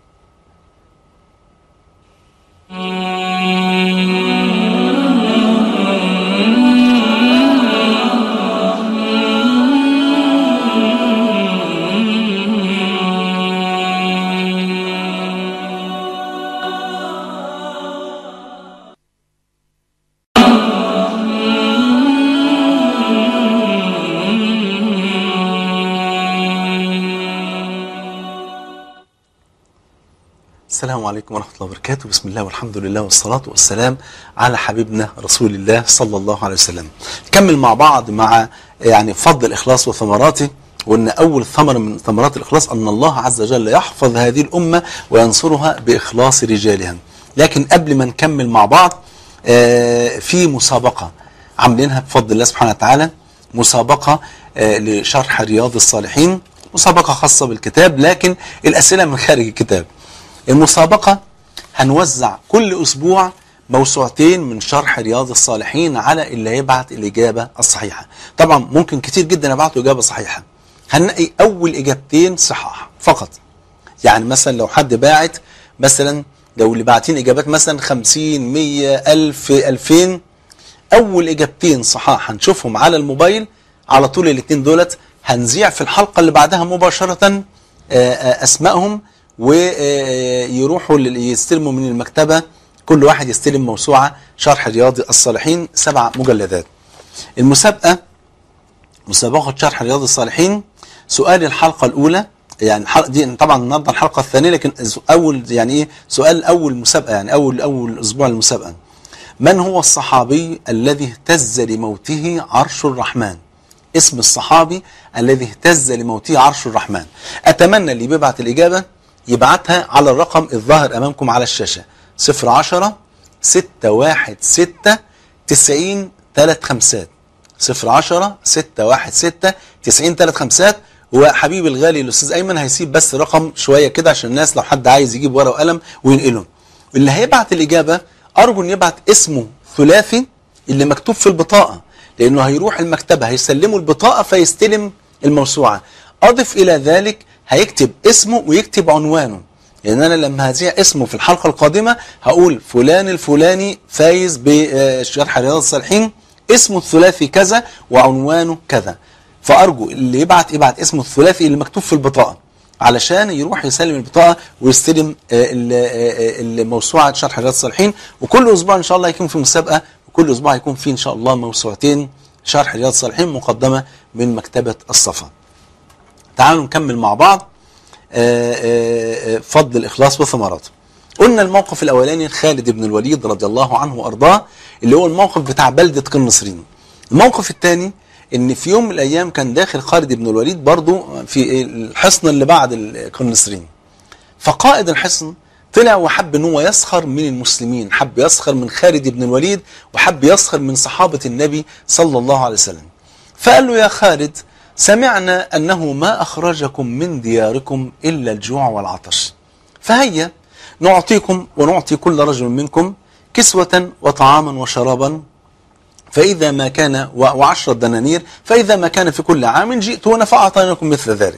S1: السلام عليكم ورحمة الله وبركاته بسم الله والحمد لله والصلاة والسلام على حبيبنا رسول الله صلى الله عليه وسلم نكمل مع بعض مع يعني فضل الإخلاص وثمراته وأن أول ثمرة من ثمرات الإخلاص أن الله عز وجل يحفظ هذه الأمة وينصرها بإخلاص رجالها لكن قبل ما نكمل مع بعض في مسابقة عاملينها بفضل الله سبحانه وتعالى مسابقة لشرح رياض الصالحين مسابقة خاصة بالكتاب لكن الأسئلة من خارج الكتاب المسابقة هنوزع كل أسبوع موسوعتين من شرح رياض الصالحين على اللي هيبعت الإجابة الصحيحة طبعا ممكن كتير جدا يبعتوا إجابة صحيحة هنلاقي أول إجابتين صحاح فقط يعني مثلا لو حد باعت مثلا لو اللي باعتين إجابات مثلا 50 100 1000 2000 أول إجابتين صحاح هنشوفهم على الموبايل على طول الاثنين دولت هنذيع في الحلقة اللي بعدها مباشرة أسمائهم ويروحوا يستلموا من المكتبة كل واحد يستلم موسوعة شرح رياض الصالحين سبع مجلدات المسابقة مسابقة شرح رياض الصالحين سؤال الحلقة الأولى يعني الحلقة دي طبعا النهارده الحلقة الثانية لكن أول يعني إيه سؤال أول مسابقة يعني أول أول أسبوع المسابقة من هو الصحابي الذي اهتز لموته عرش الرحمن اسم الصحابي الذي اهتز لموته عرش الرحمن أتمنى اللي بيبعت الإجابة يبعتها على الرقم الظاهر أمامكم على الشاشة 010 ستة واحد ستة تسعين تلات خمسات صفر عشرة ستة واحد ستة تسعين تلات خمسات وحبيبي الغالي الأستاذ أيمن هيسيب بس رقم شوية كده عشان الناس لو حد عايز يجيب ورقة وقلم وينقلهم اللي هيبعت الإجابة أرجو إن يبعت اسمه ثلاثي اللي مكتوب في البطاقة لأنه هيروح المكتبة هيسلموا البطاقة فيستلم الموسوعة أضف إلى ذلك هيكتب اسمه ويكتب عنوانه لأن أنا لما هذيع اسمه في الحلقة القادمة هقول فلان الفلاني فايز بشرح رياض الصالحين اسمه الثلاثي كذا وعنوانه كذا فأرجو اللي يبعت يبعت اسمه الثلاثي اللي مكتوب في البطاقة علشان يروح يسلم البطاقة ويستلم آه، ال- آه، الموسوعة شرح رياض الصالحين وكل أسبوع إن شاء الله يكون في مسابقة وكل أسبوع يكون في إن شاء الله موسوعتين شرح رياض الصالحين مقدمة من مكتبة الصفا تعالوا نكمل مع بعض آه، آه، آه، فضل الإخلاص وثمراته قلنا الموقف الأولاني خالد بن الوليد رضي الله عنه وأرضاه اللي هو الموقف بتاع بلدة قنصرين الموقف الثاني ان في يوم من الايام كان داخل خالد بن الوليد برضو في الحصن اللي بعد القنصرين فقائد الحصن طلع وحب ان هو يسخر من المسلمين حب يسخر من خالد بن الوليد وحب يسخر من صحابة النبي صلى الله عليه وسلم فقال له يا خالد سمعنا أنه ما أخرجكم من دياركم إلا الجوع والعطش فهيا نعطيكم ونعطي كل رجل منكم كسوة وطعاما وشرابا فإذا ما كان وعشرة دنانير فإذا ما كان في كل عام جئتونا فأعطيناكم مثل ذلك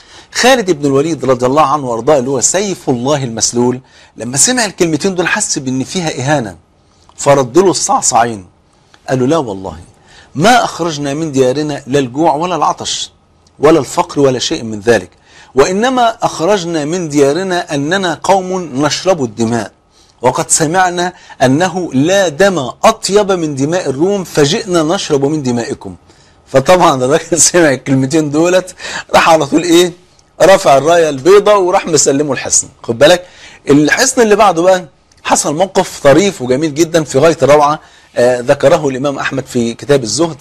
S1: خالد بن الوليد رضي الله عنه وارضاه اللي هو سيف الله المسلول لما سمع الكلمتين دول حس بان فيها اهانه فرد له الصعصعين قال له لا والله ما اخرجنا من ديارنا لا الجوع ولا العطش ولا الفقر ولا شيء من ذلك وانما اخرجنا من ديارنا اننا قوم نشرب الدماء وقد سمعنا انه لا دم اطيب من دماء الروم فجئنا نشرب من دمائكم فطبعا الراجل سمع الكلمتين دولت راح على طول ايه رفع الرايه البيضاء وراح مسلمه الحصن خد بالك الحصن اللي بعده بقى حصل موقف طريف وجميل جدا في غايه الروعه آه ذكره الامام احمد في كتاب الزهد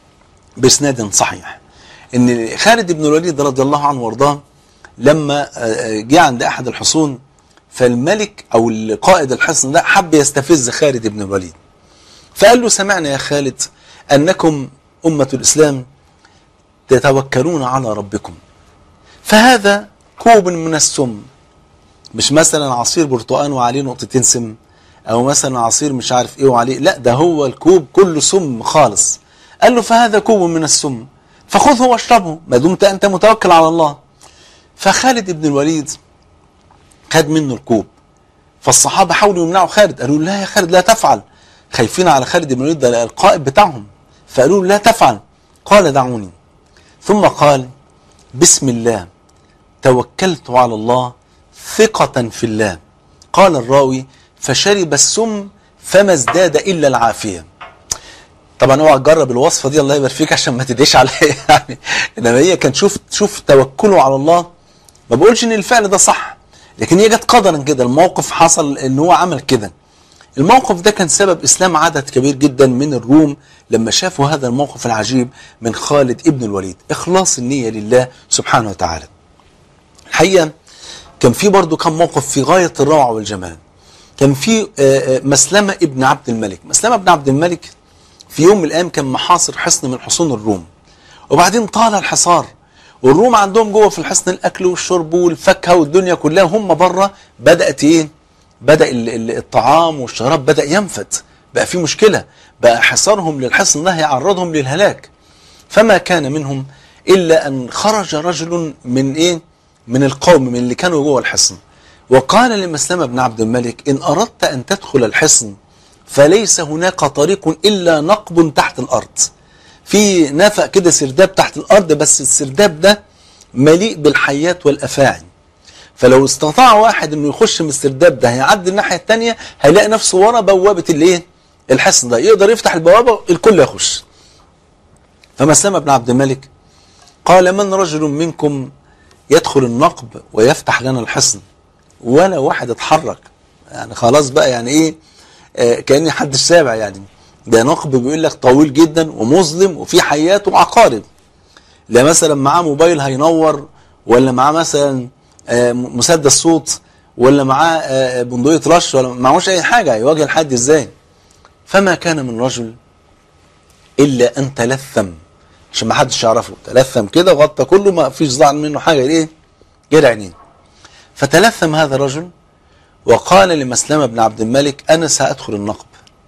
S1: باسناد صحيح ان خالد بن الوليد رضي الله عنه وارضاه لما آه جه عند احد الحصون فالملك او قائد الحصن ده حب يستفز خالد بن الوليد فقال له سمعنا يا خالد انكم امه الاسلام تتوكلون على ربكم فهذا كوب من السم مش مثلا عصير برتقان وعليه نقطتين سم او مثلا عصير مش عارف ايه وعليه لا ده هو الكوب كله سم خالص قال له فهذا كوب من السم فخذه واشربه ما دمت انت متوكل على الله فخالد بن الوليد خد منه الكوب فالصحابه حاولوا يمنعوا خالد قالوا لا يا خالد لا تفعل خايفين على خالد بن الوليد ده القائد بتاعهم فقالوا له لا تفعل قال دعوني ثم قال بسم الله توكلت على الله ثقة في الله قال الراوي فشرب السم فما ازداد إلا العافية طبعا اوعى تجرب الوصفة دي الله يبارك فيك عشان ما تدعيش عليا يعني انما هي كان شوف شوف توكله على الله ما بقولش ان الفعل ده صح لكن هي جت قدرا كده الموقف حصل ان هو عمل كده الموقف ده كان سبب اسلام عدد كبير جدا من الروم لما شافوا هذا الموقف العجيب من خالد ابن الوليد اخلاص النية لله سبحانه وتعالى الحقيقة كان في برضه كان موقف في غاية الروعة والجمال كان في مسلمة ابن عبد الملك مسلمة ابن عبد الملك في يوم من الأيام كان محاصر حصن من حصون الروم وبعدين طال الحصار والروم عندهم جوه في الحصن الأكل والشرب والفاكهة والدنيا كلها هم بره بدأت إيه بدأ الطعام والشراب بدأ ينفد بقى في مشكلة بقى حصارهم للحصن ده هيعرضهم للهلاك فما كان منهم إلا أن خرج رجل من إيه من القوم من اللي كانوا جوه الحصن وقال لمسلمة بن عبد الملك إن أردت أن تدخل الحصن فليس هناك طريق إلا نقب تحت الأرض في نفق كده سرداب تحت الأرض بس السرداب ده مليء بالحيات والأفاعي فلو استطاع واحد انه يخش من السرداب ده هيعدي الناحيه الثانيه هيلاقي نفسه ورا بوابه الايه؟ الحصن ده يقدر يفتح البوابه الكل يخش. فمسلمه بن عبد الملك قال من رجل منكم يدخل النقب ويفتح لنا الحصن ولا واحد اتحرك يعني خلاص بقى يعني ايه آه كاني حد سابع يعني ده نقب بيقول لك طويل جدا ومظلم وفيه حيات وعقارب لا مثلا معاه موبايل هينور ولا معاه مثلا آه مسدس صوت ولا معاه آه، بندقية رش ولا معهوش أي حاجة يواجه الحد إزاي فما كان من رجل إلا أن تلثم عشان ما حدش يعرفه تلثم كده غطى كله ما فيش ظهر منه حاجة إيه غير عينيه فتلثم هذا الرجل وقال لمسلمة بن عبد الملك أنا سأدخل النقب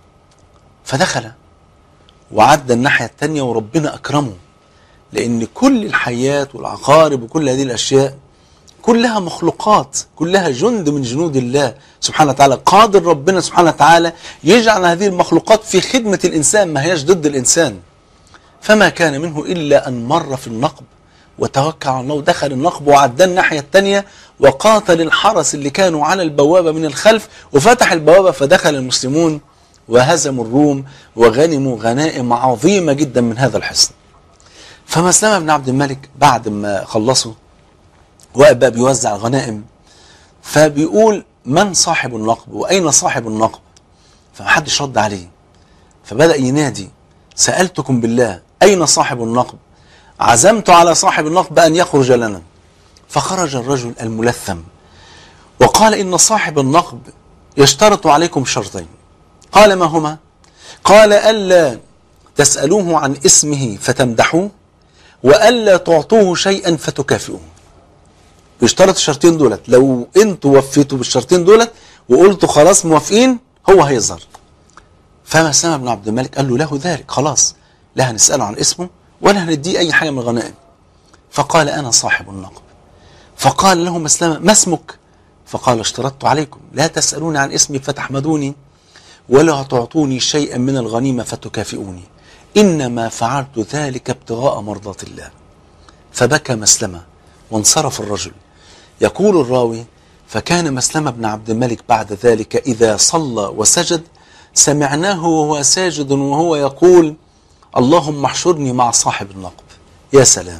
S1: فدخل وعدى الناحية التانية وربنا أكرمه لأن كل الحيات والعقارب وكل هذه الأشياء كلها مخلوقات كلها جند من جنود الله سبحانه وتعالى قادر ربنا سبحانه وتعالى يجعل هذه المخلوقات في خدمة الإنسان ما هيش ضد الإنسان فما كان منه إلا أن مر في النقب وتوكل على الله ودخل النقب وعدى الناحية التانية وقاتل الحرس اللي كانوا على البوابة من الخلف وفتح البوابة فدخل المسلمون وهزموا الروم وغنموا غنائم عظيمة جدا من هذا الحصن فمسلمة بن عبد الملك بعد ما خلصوا واقف بقى بيوزع الغنائم فبيقول من صاحب النقب واين صاحب النقب فمحدش رد عليه فبدا ينادي سالتكم بالله اين صاحب النقب عزمت على صاحب النقب ان يخرج لنا فخرج الرجل الملثم وقال ان صاحب النقب يشترط عليكم شرطين قال ما هما قال الا تسالوه عن اسمه فتمدحوه والا تعطوه شيئا فتكافئوه بيشترط الشرطين دولت لو انتوا وفيتوا بالشرطين دولت وقلتوا خلاص موافقين هو هيظهر فمسلمة بن عبد الملك قال له له ذلك خلاص لا هنسأله عن اسمه ولا هنديه أي حاجة من الغنائم فقال أنا صاحب النقب فقال له مسلمة ما اسمك فقال اشترطت عليكم لا تسألوني عن اسمي فتحمدوني ولا تعطوني شيئا من الغنيمة فتكافئوني إنما فعلت ذلك ابتغاء مرضات الله فبكى مسلمة وانصرف الرجل يقول الراوي فكان مسلمة بن عبد الملك بعد ذلك إذا صلى وسجد سمعناه وهو ساجد وهو يقول اللهم احشرني مع صاحب النقب يا سلام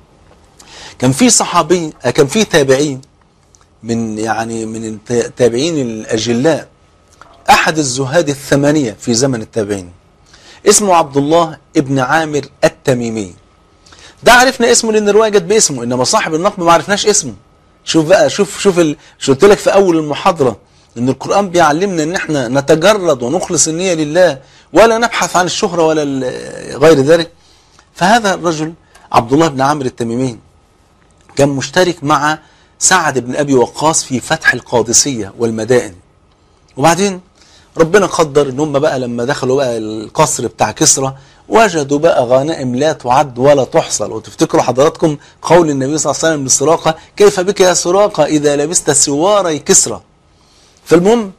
S1: كان في صحابي كان في تابعين من يعني من التابعين الأجلاء أحد الزهاد الثمانية في زمن التابعين اسمه عبد الله ابن عامر التميمي ده عرفنا اسمه لان الروايه جت باسمه انما صاحب النقب ما عرفناش اسمه شوف بقى شوف شوف ال... شو قلت لك في اول المحاضره ان القران بيعلمنا ان احنا نتجرد ونخلص النيه لله ولا نبحث عن الشهره ولا ال- غير ذلك فهذا الرجل عبد الله بن عامر التميمي كان مشترك مع سعد بن ابي وقاص في فتح القادسيه والمدائن وبعدين ربنا قدر ان هم بقى لما دخلوا بقى القصر بتاع كسرى وجدوا بقى غنائم لا تعد ولا تحصى لو تفتكروا حضراتكم قول النبي صلى الله عليه وسلم للسراقه كيف بك يا سراقه اذا لبست سواري كسرى فالمهم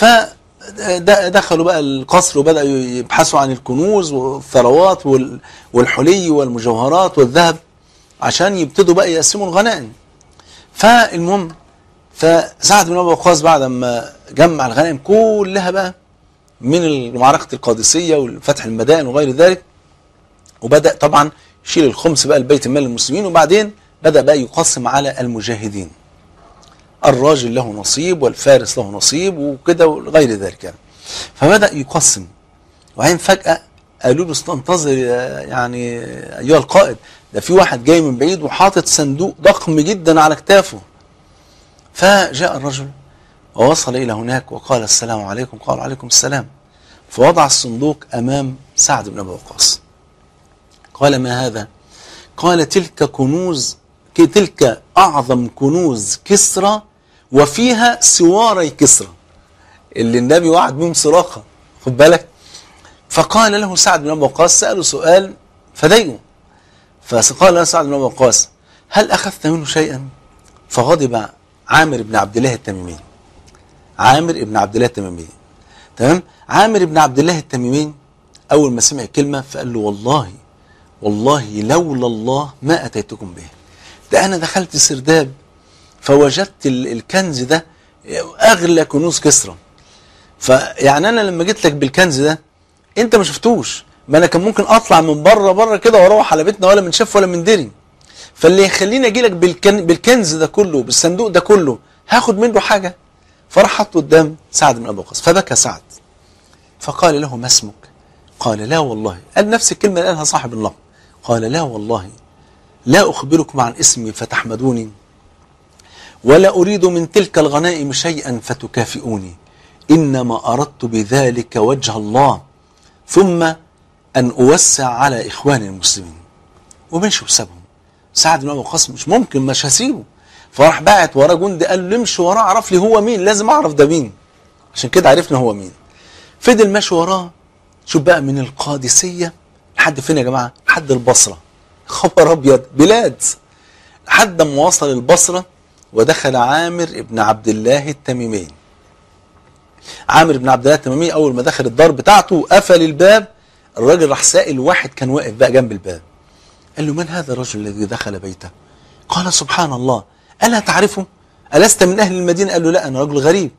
S1: فدخلوا بقى القصر وبداوا يبحثوا عن الكنوز والثروات وال- والحلي والمجوهرات والذهب عشان يبتدوا بقى يقسموا الغنائم فالمهم فسعد بن ابي وقاص بعد ما جمع الغنائم كلها بقى من معركة القادسية وفتح المدائن وغير ذلك وبدأ طبعا يشيل الخمس بقى لبيت المال المسلمين وبعدين بدأ بقى يقسم على المجاهدين الراجل له نصيب والفارس له نصيب وكده وغير ذلك يعني فبدأ يقسم وبعدين فجأة قالوا له استنتظر يا- يعني أيها القائد ده في واحد جاي من بعيد وحاطط صندوق ضخم جدا على كتافه فجاء الرجل ووصل إلى هناك وقال السلام عليكم قال عليكم السلام فوضع الصندوق أمام سعد بن أبي وقاص قال ما هذا قال تلك كنوز ك- تلك أعظم كنوز كسرى وفيها سواري كسرى اللي النبي وعد بهم سراقة خد بالك فقال له سعد بن أبي وقاص سأله سؤال فضايقه فقال له سعد بن أبي وقاص هل أخذت منه شيئا فغضب عامر بن عبد الله التميمي عامر بن عبد الله التميمي تمام عامر بن عبد الله التميمي اول ما سمع الكلمه فقال له والله والله لولا الله ما اتيتكم به ده انا دخلت سرداب فوجدت ال- الكنز ده اغلى كنوز كسرى فيعني انا لما جيت لك بالكنز ده انت ما شفتوش ما انا كان ممكن اطلع من بره بره كده واروح على بيتنا ولا من شاف ولا من دري فاللي يخليني اجي لك بالكن بالكنز ده كله بالصندوق ده كله هاخد منه حاجه فراح حطه قدام سعد بن ابي وقاص فبكى سعد فقال له ما اسمك قال لا والله قال نفس الكلمه اللي قالها صاحب اللقب قال لا والله لا اخبركم عن اسمي فتحمدوني ولا أريد من تلك الغنائم شيئا فتكافئوني إنما أردت بذلك وجه الله ثم أن أوسع على إخواني المسلمين ومشي وسابهم سعد بن أبي وقاص مش ممكن مش هسيبه فراح باعت وراه جندي قال له امشي وراه اعرف لي هو مين لازم اعرف ده مين عشان كده عرفنا هو مين فضل ماشي وراه شوف بقى من القادسيه لحد فين يا جماعه لحد البصره خبر ابيض بلاد لحد ما وصل البصره ودخل عامر ابن عبد الله التميمي عامر بن عبد الله التميمي اول ما دخل الدار بتاعته قفل الباب الراجل راح سائل واحد كان واقف بقى جنب الباب قال له من هذا الرجل الذي دخل بيته قال سبحان الله ألا تعرفه ألست من أهل المدينة قال له لا أنا رجل غريب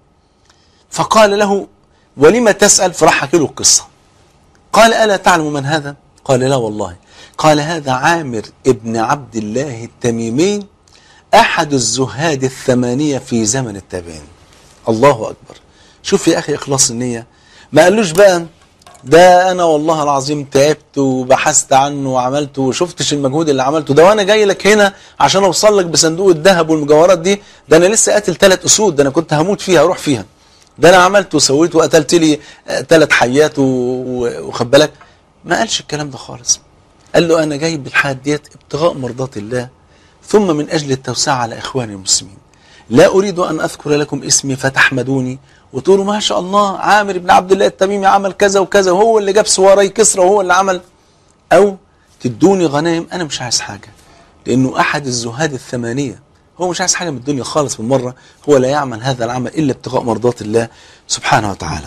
S1: فقال له ولم تسأل فراح حكي له القصة قال ألا تعلم من هذا قال لا والله قال هذا عامر ابن عبد الله التميمي أحد الزهاد الثمانية في زمن التابعين الله أكبر شوف يا أخي إخلاص النية ما قالوش بقى ده انا والله العظيم تعبت وبحثت عنه وعملت وشفتش المجهود اللي عملته ده وانا جاي لك هنا عشان اوصل لك بصندوق الذهب والمجوهرات دي ده انا لسه قاتل ثلاث اسود ده انا كنت هموت فيها اروح فيها ده انا عملت وسويت وقتلت لي ثلاث حيات وخد بالك ما قالش الكلام ده خالص قال له انا جاي بالحاد ديت ابتغاء مرضات الله ثم من اجل التوسعه على اخواني المسلمين لا اريد ان اذكر لكم اسمي فتحمدوني وتقولوا ما شاء الله عامر بن عبد الله التميمي عمل كذا وكذا وهو اللي جاب سواري كسرى وهو اللي عمل او تدوني غنائم انا مش عايز حاجه لانه احد الزهاد الثمانيه هو مش عايز حاجه من الدنيا خالص من مره هو لا يعمل هذا العمل الا ابتغاء مرضات الله سبحانه وتعالى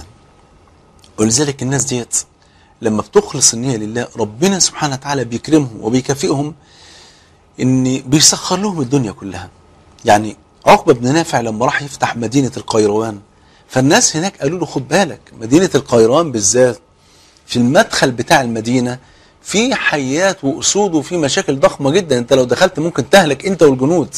S1: ولذلك الناس ديت لما بتخلص النيه لله ربنا سبحانه وتعالى بيكرمهم وبيكافئهم ان بيسخر لهم الدنيا كلها يعني عقبه بن نافع لما راح يفتح مدينه القيروان فالناس هناك قالوا له خد بالك مدينة القيران بالذات في المدخل بتاع المدينة في حيات وأسود وفي مشاكل ضخمة جدا انت لو دخلت ممكن تهلك انت والجنود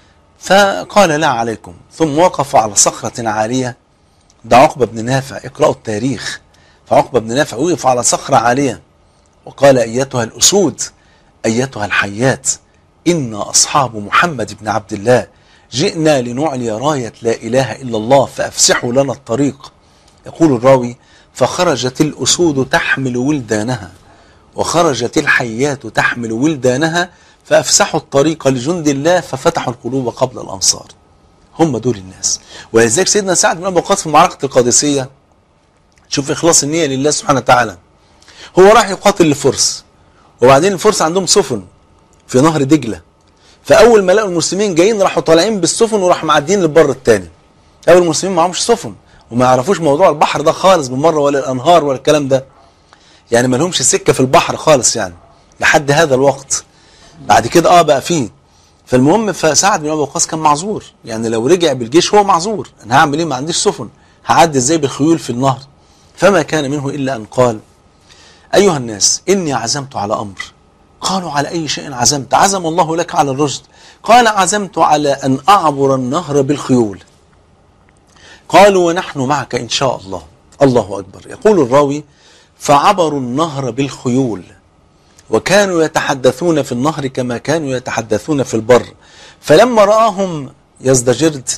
S1: فقال لا عليكم ثم وقف على صخرة عالية ده عقبة بن نافع اقرأوا التاريخ فعقبة بن نافع وقف على صخرة عالية وقال أيتها الأسود أيتها الحيات إن أصحاب محمد بن عبد الله جئنا لنعلي راية لا إله إلا الله فأفسحوا لنا الطريق يقول الراوي فخرجت الأسود تحمل ولدانها وخرجت الحيات تحمل ولدانها فأفسحوا الطريق لجند الله ففتحوا القلوب قبل الأنصار هم دول الناس ولذلك سيدنا سعد بن أبي وقاص في معركة القادسية شوف إخلاص النية لله سبحانه وتعالى هو راح يقاتل الفرس وبعدين الفرس عندهم سفن في نهر دجلة فاول ما لقوا المسلمين جايين راحوا طالعين بالسفن وراحوا معديين للبر الثاني اول المسلمين معهمش سفن وما يعرفوش موضوع البحر ده خالص بالمره ولا الانهار ولا الكلام ده يعني ما لهمش سكه في البحر خالص يعني لحد هذا الوقت بعد كده اه بقى فيه فالمهم فسعد بن ابي وقاص كان معذور يعني لو رجع بالجيش هو معذور انا هعمل ايه ما عنديش سفن هعدي ازاي بالخيول في النهر فما كان منه الا ان قال ايها الناس اني عزمت على امر قالوا على أي شيء عزمت عزم الله لك على الرشد قال عزمت على أن أعبر النهر بالخيول قالوا ونحن معك إن شاء الله الله أكبر يقول الراوي فعبروا النهر بالخيول وكانوا يتحدثون في النهر كما كانوا يتحدثون في البر فلما رآهم يزدجرد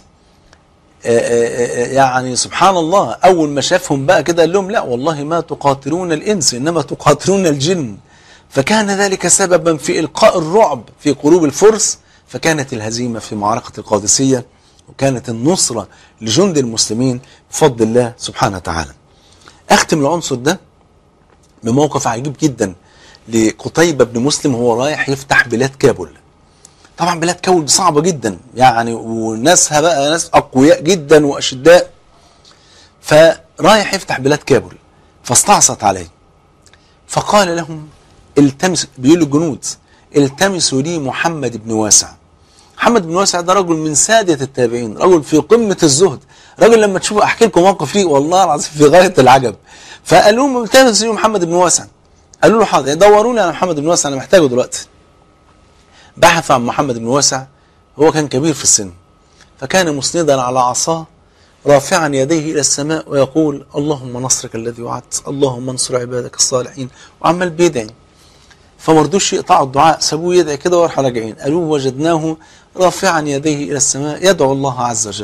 S1: يعني سبحان الله أول ما شافهم بقى كده قال لهم لا والله ما تقاتلون الإنس إنما تقاتلون الجن فكان ذلك سببا في إلقاء الرعب في قلوب الفرس فكانت الهزيمة في معركة القادسية وكانت النصرة لجند المسلمين بفضل الله سبحانه وتعالى أختم العنصر ده بموقف عجيب جدا لقتيبة بن مسلم وهو رايح يفتح بلاد كابول طبعا بلاد كابول صعبة جدا يعني وناسها بقى ناس أقوياء جدا وأشداء فرايح يفتح بلاد كابول فاستعصت عليه فقال لهم التمس بيقول الجنود التمسوا لي محمد بن واسع محمد بن واسع ده رجل من سادة التابعين رجل في قمة الزهد رجل لما تشوفوا احكي لكم موقف ليه والله العظيم في غاية العجب فقالوا لهم التمسوا لي محمد بن واسع قالوا له حاضر دوروا لي على محمد بن واسع انا محتاجه دلوقتي بحث عن محمد بن واسع هو كان كبير في السن فكان مسندا على عصاه رافعا يديه الى السماء ويقول اللهم نصرك الذي وعدت اللهم انصر عبادك الصالحين وعمال بيدعي فما رضوش يقطعوا الدعاء سابوه يدعي كده وراحوا راجعين قالوا وجدناه رافعا يديه الى السماء يدعو الله عز وجل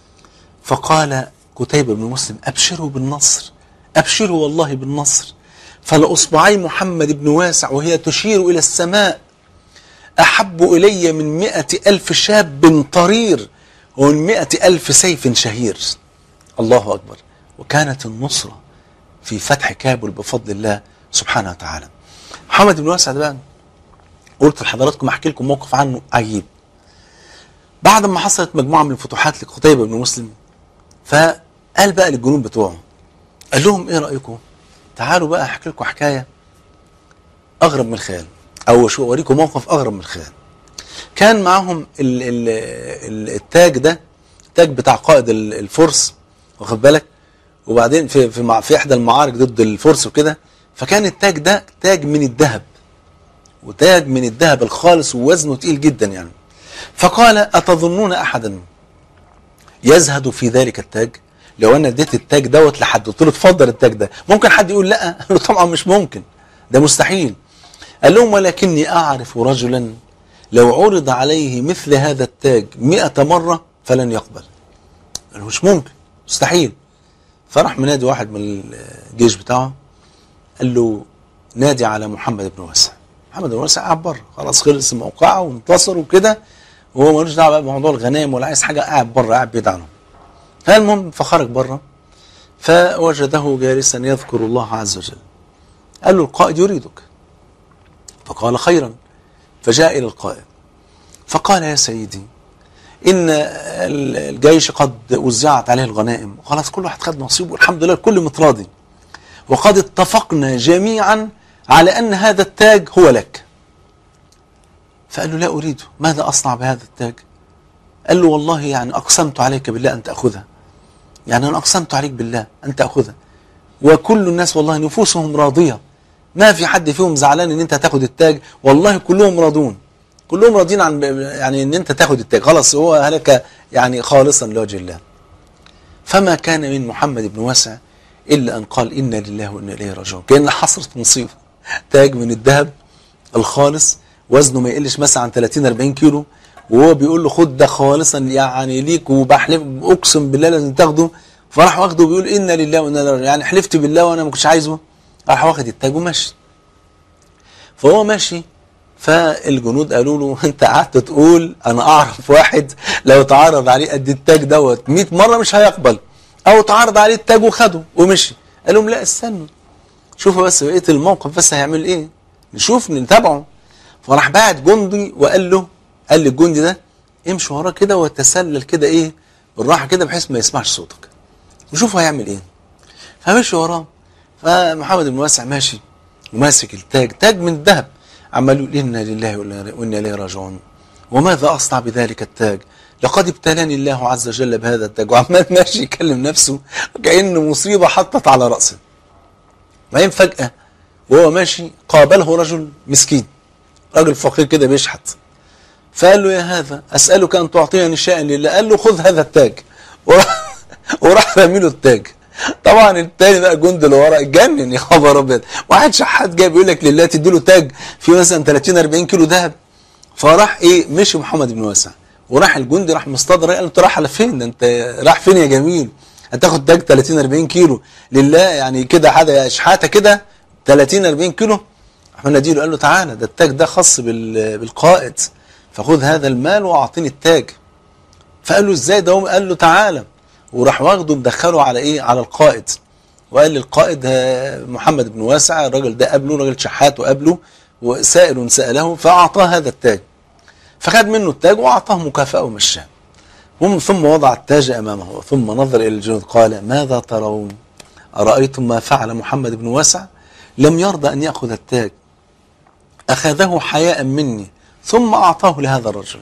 S1: فقال قتيبة بن مسلم أبشروا بالنصر أبشروا والله بالنصر فلأصبعي محمد بن واسع وهي تشير إلى السماء أحب إلي من مئة ألف شاب طرير ومن مئة ألف سيف شهير الله أكبر وكانت النصرة في فتح كابل بفضل الله سبحانه وتعالى محمد بن واسع ده بقى قلت لحضراتكم احكي لكم موقف عنه عجيب بعد ما حصلت مجموعه من الفتوحات لقتيبه بن مسلم فقال بقى للجنود بتوعه قال لهم ايه رايكم تعالوا بقى احكي لكم حكايه اغرب من الخيال او شو اوريكم موقف اغرب من الخيال كان معاهم ال ال ال التاج ده التاج بتاع قائد ال- الفرس واخد بالك وبعدين في في, مع في احدى المعارك ضد الفرس وكده فكان التاج ده تاج من الذهب وتاج من الذهب الخالص ووزنه تقيل جدا يعني فقال أتظنون أحدا يزهد في ذلك التاج لو أنا اديت التاج دوت لحد قلت له اتفضل التاج ده ممكن حد يقول لا قال له طبعا مش ممكن ده مستحيل قال لهم ولكني أعرف رجلا لو عرض عليه مثل هذا التاج مئة مرة فلن يقبل قال له مش ممكن مستحيل فراح منادي واحد من الجيش بتاعه قال له نادي على محمد بن واسع محمد بن واسع قاعد بره خلاص خلص الموقعه وانتصر وكده وهو ملوش دعوه بقى بموضوع الغنائم ولا عايز حاجه قاعد بره قاعد بيدعي عنهم فالمهم فخرج بره فوجده جالسا يذكر الله عز وجل قال له القائد يريدك فقال خيرا فجاء الى القائد فقال يا سيدي ان الجيش قد وزعت عليه الغنائم وخلاص كل واحد خد نصيبه والحمد لله الكل متراضي وقد اتفقنا جميعا على أن هذا التاج هو لك فقال له لا أريده ماذا أصنع بهذا التاج قال له والله يعني أقسمت عليك بالله أن تأخذها يعني أنا أقسمت عليك بالله أن تأخذها وكل الناس والله نفوسهم راضية ما في حد فيهم زعلان ان انت هتاخد التاج والله كلهم راضون كلهم راضيين عن يعني ان انت تاخد التاج خلاص هو هلك يعني خالصا لوجه الله فما كان من محمد بن واسع الا ان قال انا لله وانا اليه راجعون كان حصلت مصيبه تاج من الذهب الخالص وزنه ما يقلش مثلا عن 30 40 كيلو وهو بيقول له خد ده خالصا يعني ليك وبحلف اقسم بالله لازم تاخده فراح واخده وبيقول انا لله وانا اليه راجعون يعني حلفت بالله وانا ما كنتش عايزه راح واخد التاج وماشي فهو ماشي فالجنود قالوا له انت قعدت تقول انا اعرف واحد لو تعرض عليه قد التاج دوت 100 مره مش هيقبل او تعرض عليه التاج وخده ومشي قال لهم لا استنوا شوفوا بس بقيه الموقف بس هيعمل ايه نشوف نتابعه فراح بعت جندي وقال له قال للجندي ده امشي وراه كده وتسلل كده ايه بالراحه كده بحيث ما يسمعش صوتك وشوفوا هيعمل ايه فمشي وراه فمحمد بن واسع ماشي وماسك التاج تاج من الذهب عمال يقول انا لله وانا اليه راجعون وماذا اصنع بذلك التاج لقد ابتلاني الله عز وجل بهذا التاج وعمال ماشي يكلم نفسه كأن مصيبة حطت على رأسه بعدين فجأة وهو ماشي قابله رجل مسكين راجل فقير كده بيشحت فقال له يا هذا أسألك أن تعطيني شيئا لله قال له خذ هذا التاج وراح, وراح رامي له التاج طبعا التاني بقى الجند اللي ورا اتجنن يا خبر ابيض واحد شحات جاي بيقول لك لله تدي له تاج فيه مثلا 30 40 كيلو ذهب فراح ايه مشي محمد بن واسع وراح الجندي راح مستدرك قال له انت رايح على فين ده انت رايح فين يا جميل هتاخد تاج 30 40 كيلو لله يعني كده حاجه شحاته كده 30 40 كيلو راح مناديله قال له تعالى ده التاج ده خاص بالقائد فخذ هذا المال واعطيني التاج فقال له ازاي ده قال له تعالى وراح واخده مدخله على ايه على القائد وقال للقائد محمد بن واسع الراجل ده قابله راجل شحات وقابله وسائل سأله فأعطاه هذا التاج فخد منه التاج وأعطاه مكافأة ومشاه ثم وضع التاج أمامه ثم نظر إلى الجنود قال ماذا ترون أرأيتم ما فعل محمد بن واسع لم يرضى أن يأخذ التاج أخذه حياء مني ثم أعطاه لهذا الرجل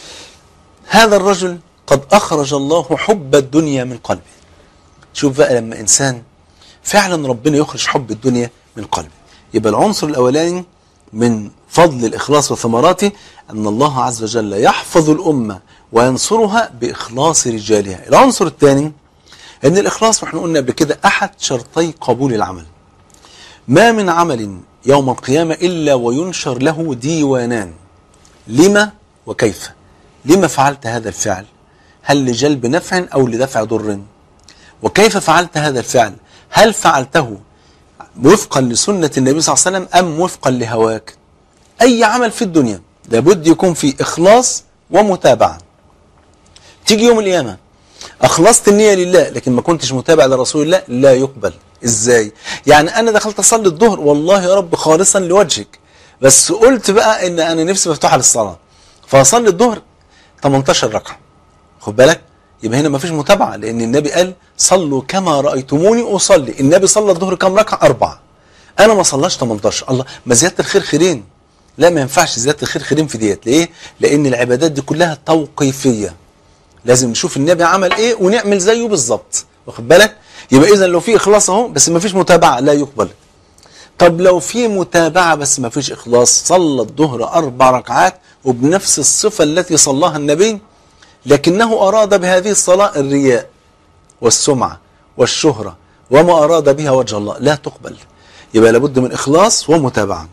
S1: هذا الرجل قد أخرج الله حب الدنيا من قلبه شوف بقى لما إنسان فعلا ربنا يخرج حب الدنيا من قلبه يبقى العنصر الأولاني من فضل الإخلاص وثمراته أن الله عز وجل يحفظ الأمة وينصرها بإخلاص رجالها العنصر الثاني أن الإخلاص وإحنا قلنا قبل كده أحد شرطي قبول العمل ما من عمل يوم القيامة إلا وينشر له ديوانان لما وكيف لما فعلت هذا الفعل هل لجلب نفع أو لدفع ضر وكيف فعلت هذا الفعل هل فعلته وفقا لسنة النبي صلى الله عليه وسلم أم وفقا لهواك أي عمل في الدنيا لابد يكون فيه إخلاص ومتابعة تيجي يوم القيامة أخلصت النية لله لكن ما كنتش متابع لرسول الله لا يقبل إزاي يعني أنا دخلت أصلي الظهر والله يا رب خالصا لوجهك بس قلت بقى إن أنا نفسي مفتوحة للصلاة فأصلي الظهر 18 ركعة خد بالك يبقى هنا ما فيش متابعة لأن النبي قال صلوا كما رأيتموني أصلي النبي صلى الظهر كم ركعة أربعة أنا ما صلاش 18 الله ما زيادة الخير خيرين لا ما ينفعش زيادة الخير خيرين في ديت ليه؟ لأن العبادات دي كلها توقيفية لازم نشوف النبي عمل ايه ونعمل زيه بالظبط واخد بالك يبقى اذا لو في اخلاص اهو بس ما فيش متابعه لا يقبل طب لو في متابعه بس ما فيش اخلاص صلى الظهر اربع ركعات وبنفس الصفه التي صلاها النبي لكنه اراد بهذه الصلاه الرياء والسمعه والشهره وما اراد بها وجه الله لا تقبل يبقى لابد من اخلاص ومتابعه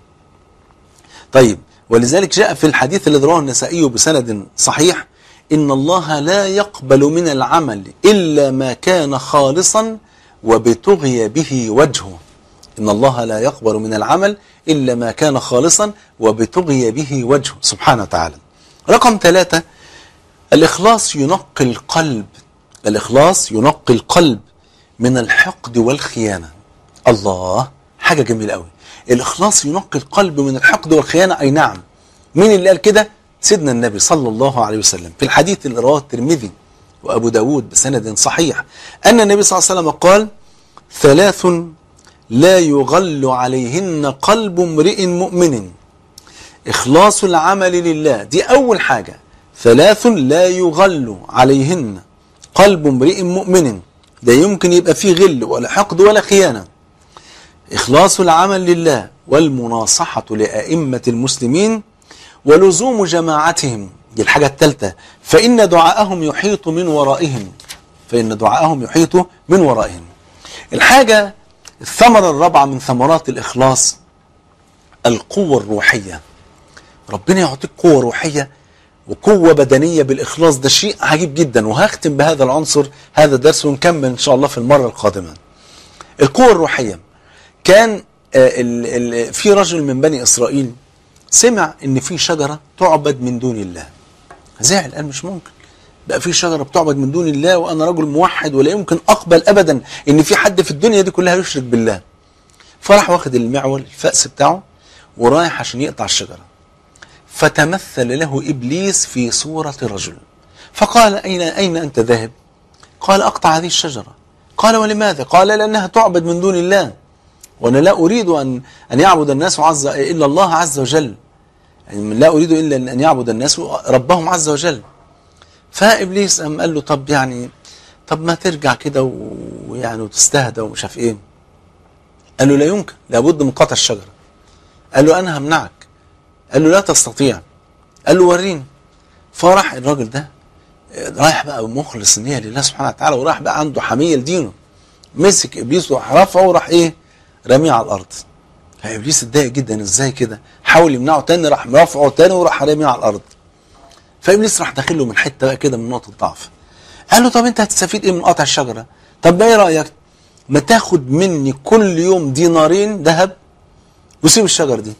S1: طيب ولذلك جاء في الحديث الذي رواه النسائي بسند صحيح إن الله لا يقبل من العمل إلا ما كان خالصا وبتغي به وجهه إن الله لا يقبل من العمل إلا ما كان خالصا وبتغي به وجهه سبحانه وتعالى رقم ثلاثة الإخلاص ينقي القلب الإخلاص ينقي القلب من الحقد والخيانة الله حاجة جميلة قوي الإخلاص ينقي القلب من الحقد والخيانة أي نعم مين اللي قال كده سيدنا النبي صلى الله عليه وسلم في الحديث اللي رواه الترمذي وأبو داود بسند صحيح أن النبي صلى الله عليه وسلم قال ثلاث لا يغل عليهن قلب امرئ مؤمن إخلاص العمل لله دي أول حاجة ثلاث لا يغل عليهن قلب امرئ مؤمن لا يمكن يبقى فيه غل ولا حقد ولا خيانة إخلاص العمل لله والمناصحة لأئمة المسلمين ولزوم جماعتهم دي الحاجة الثالثة فإن دعاءهم يحيط من ورائهم فإن دعاءهم يحيط من ورائهم الحاجة الثمرة الرابعة من ثمرات الإخلاص القوة الروحية ربنا يعطيك قوة روحية وقوة بدنية بالإخلاص ده شيء عجيب جدا وهختم بهذا العنصر هذا الدرس ونكمل إن شاء الله في المرة القادمة القوة الروحية كان ال ال في رجل من بني إسرائيل سمع ان في شجرة تعبد من دون الله زعل قال مش ممكن بقى في شجرة بتعبد من دون الله وانا رجل موحد ولا يمكن اقبل ابدا ان في حد في الدنيا دي كلها يشرك بالله فراح واخد المعول الفأس بتاعه ورايح عشان يقطع الشجرة فتمثل له ابليس في صورة رجل فقال اين اين انت ذاهب قال اقطع هذه الشجرة قال ولماذا قال لانها تعبد من دون الله وانا لا اريد ان ان يعبد الناس عز الا الله عز وجل يعني لا اريد الا ان يعبد الناس ربهم عز وجل فابليس قام قال له طب يعني طب ما ترجع كده ويعني وتستهدى ومش عارف ايه قال له لا يمكن لابد من قطع الشجره قال له انا همنعك قال له لا تستطيع قال له وريني فراح الراجل ده رايح بقى مخلص النيه لله سبحانه وتعالى وراح بقى عنده حميه لدينه مسك ابليس وراح رفعه وراح ايه رميه على الارض فابليس اتضايق جدا ازاي كده حاول يمنعه تاني راح مرفعه تاني وراح راميه على الارض فابليس راح داخل له من حته بقى كده من نقطه ضعف قال له طب انت هتستفيد ايه من قطع الشجره طب ايه رايك ما تاخد مني كل يوم دينارين ذهب وسيب الشجر دي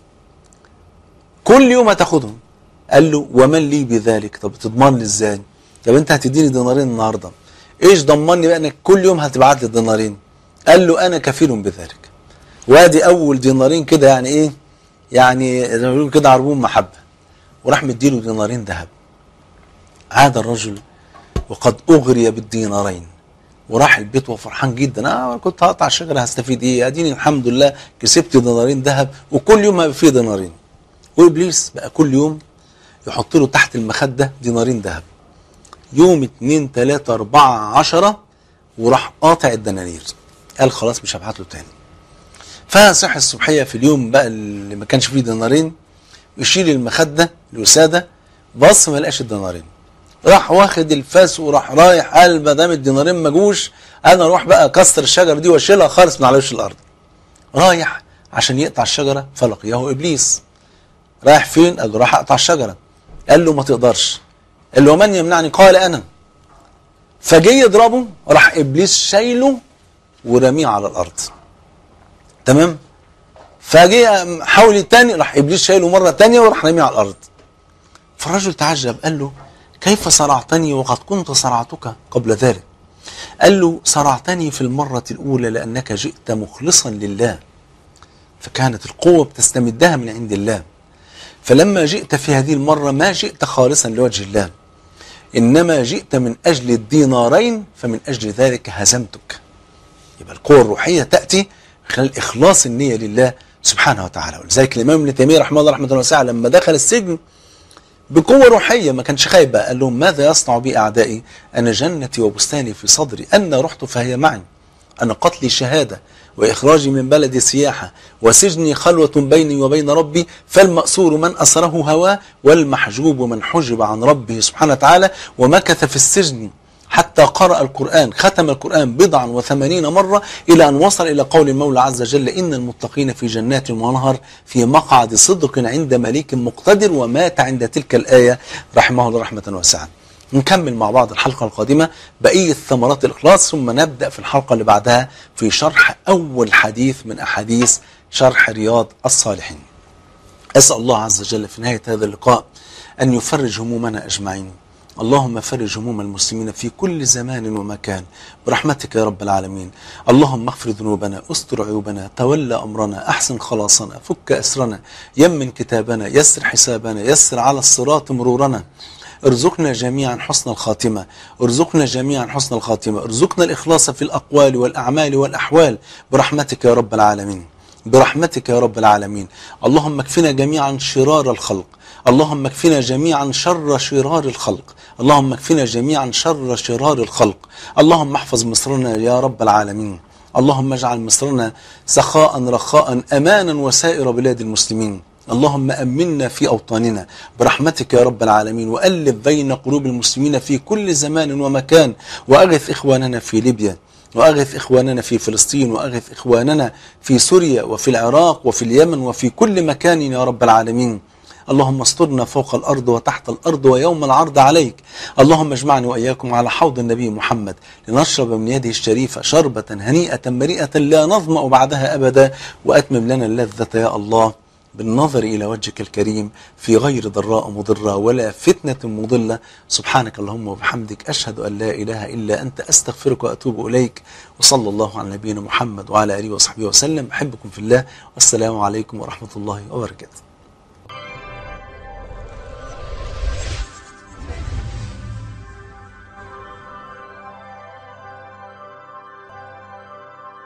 S1: كل يوم هتاخدهم قال له ومن لي بذلك طب تضمن لي ازاي طب انت هتديني دينارين النهارده ايش ضمني بقى انك كل يوم هتبعت لي دينارين قال له انا كفيل بذلك وادي اول دينارين كده يعني ايه يعني زي ما بيقولوا كده عربون محبه وراح مديله دينارين ذهب عاد الرجل وقد اغري بالدينارين وراح البيت وفرحان جدا اه كنت هقطع الشجره هستفيد ايه اديني الحمد لله كسبت دينارين ذهب وكل يوم هيبقى فيه دينارين وابليس بقى كل يوم يحط له تحت المخده دينارين ذهب يوم اتنين تلاته اربعه عشره وراح قاطع الدنانير قال خلاص مش هبعت له تاني فصحي الصبحيه في اليوم بقى اللي ما كانش فيه دينارين يشيل المخده الوساده بص ما لقاش الدينارين راح واخد الفاس وراح رايح قال ما دام الدينارين ما جوش انا اروح بقى اكسر الشجره دي واشيلها خالص من على وش الارض رايح عشان يقطع الشجرة فلقيه إبليس رايح فين؟ قال له راح أقطع الشجرة قال له ما تقدرش قال له ومن يمنعني قال أنا فجه يضربه راح إبليس شايله ورميه على الأرض تمام فجه حاول التاني راح إبليس شايله مرة تانية وراح رميه على الأرض فالرجل تعجب قال له كيف صرعتني وقد كنت صرعتك قبل ذلك قال له صرعتني في المرة الأولى لأنك جئت مخلصا لله فكانت القوة بتستمدها من عند الله فلما جئت في هذه المرة ما جئت خالصا لوجه الله إنما جئت من أجل الدينارين فمن أجل ذلك هزمتك يبقى القوة الروحية تأتي خلال إخلاص النية لله سبحانه وتعالى ولذلك الإمام ابن تيمية رحمه الله رحمة الله واسعة لما دخل السجن بقوة روحية ما كانش خايف بقى قال لهم ماذا يصنع بي أعدائي أنا جنتي وبستاني في صدري أنا رحت فهي معي أنا قتلي شهادة وإخراجي من بلدي سياحة وسجني خلوة بيني وبين ربي فالمأسور من أسره هواه والمحجوب من حجب عن ربه سبحانه وتعالى ومكث في السجن حتى قرأ القرآن ختم القرآن بضعا وثمانين مرة إلى أن وصل إلى قول المولى عز وجل إن المتقين في جنات ونهر في مقعد صدق عند مليك مقتدر ومات عند تلك الآية رحمه الله رحمة واسعة نكمل مع بعض الحلقة القادمة بقية ثمرات الإخلاص ثم نبدأ في الحلقة اللي بعدها في شرح أول حديث من أحاديث شرح رياض الصالحين أسأل الله عز وجل في نهاية هذا اللقاء أن يفرج همومنا أجمعين اللهم فرج هموم المسلمين في كل زمان ومكان برحمتك يا رب العالمين اللهم اغفر ذنوبنا استر عيوبنا تولى أمرنا أحسن خلاصنا فك أسرنا يمن كتابنا يسر حسابنا يسر على الصراط مرورنا ارزقنا جميعا حسن الخاتمة ارزقنا جميعا حسن الخاتمة ارزقنا الإخلاص في الأقوال والأعمال والأحوال برحمتك يا رب العالمين برحمتك يا رب العالمين اللهم اكفنا جميعا شرار الخلق اللهم اكفنا جميعا شر شرار الخلق اللهم اكفنا جميعا شر شرار الخلق اللهم احفظ مصرنا يا رب العالمين اللهم اجعل مصرنا سخاء رخاء أمانا وسائر بلاد المسلمين اللهم أمنا في أوطاننا برحمتك يا رب العالمين وألف بين قلوب المسلمين في كل زمان ومكان وأغث إخواننا في ليبيا وأغث إخواننا في فلسطين وأغث إخواننا في سوريا وفي العراق وفي اليمن وفي كل مكان يا رب العالمين اللهم استرنا فوق الأرض وتحت الأرض ويوم العرض عليك اللهم اجمعني وإياكم على حوض النبي محمد لنشرب من يده الشريفة شربة هنيئة مريئة لا نظمأ بعدها أبدا وأتمم لنا اللذة يا الله بالنظر إلى وجهك الكريم في غير ضراء مضرة ولا فتنة مضلة سبحانك اللهم وبحمدك أشهد أن لا إله إلا أنت أستغفرك وأتوب إليك وصلى الله على نبينا محمد وعلى آله وصحبه وسلم أحبكم في الله والسلام عليكم ورحمة الله وبركاته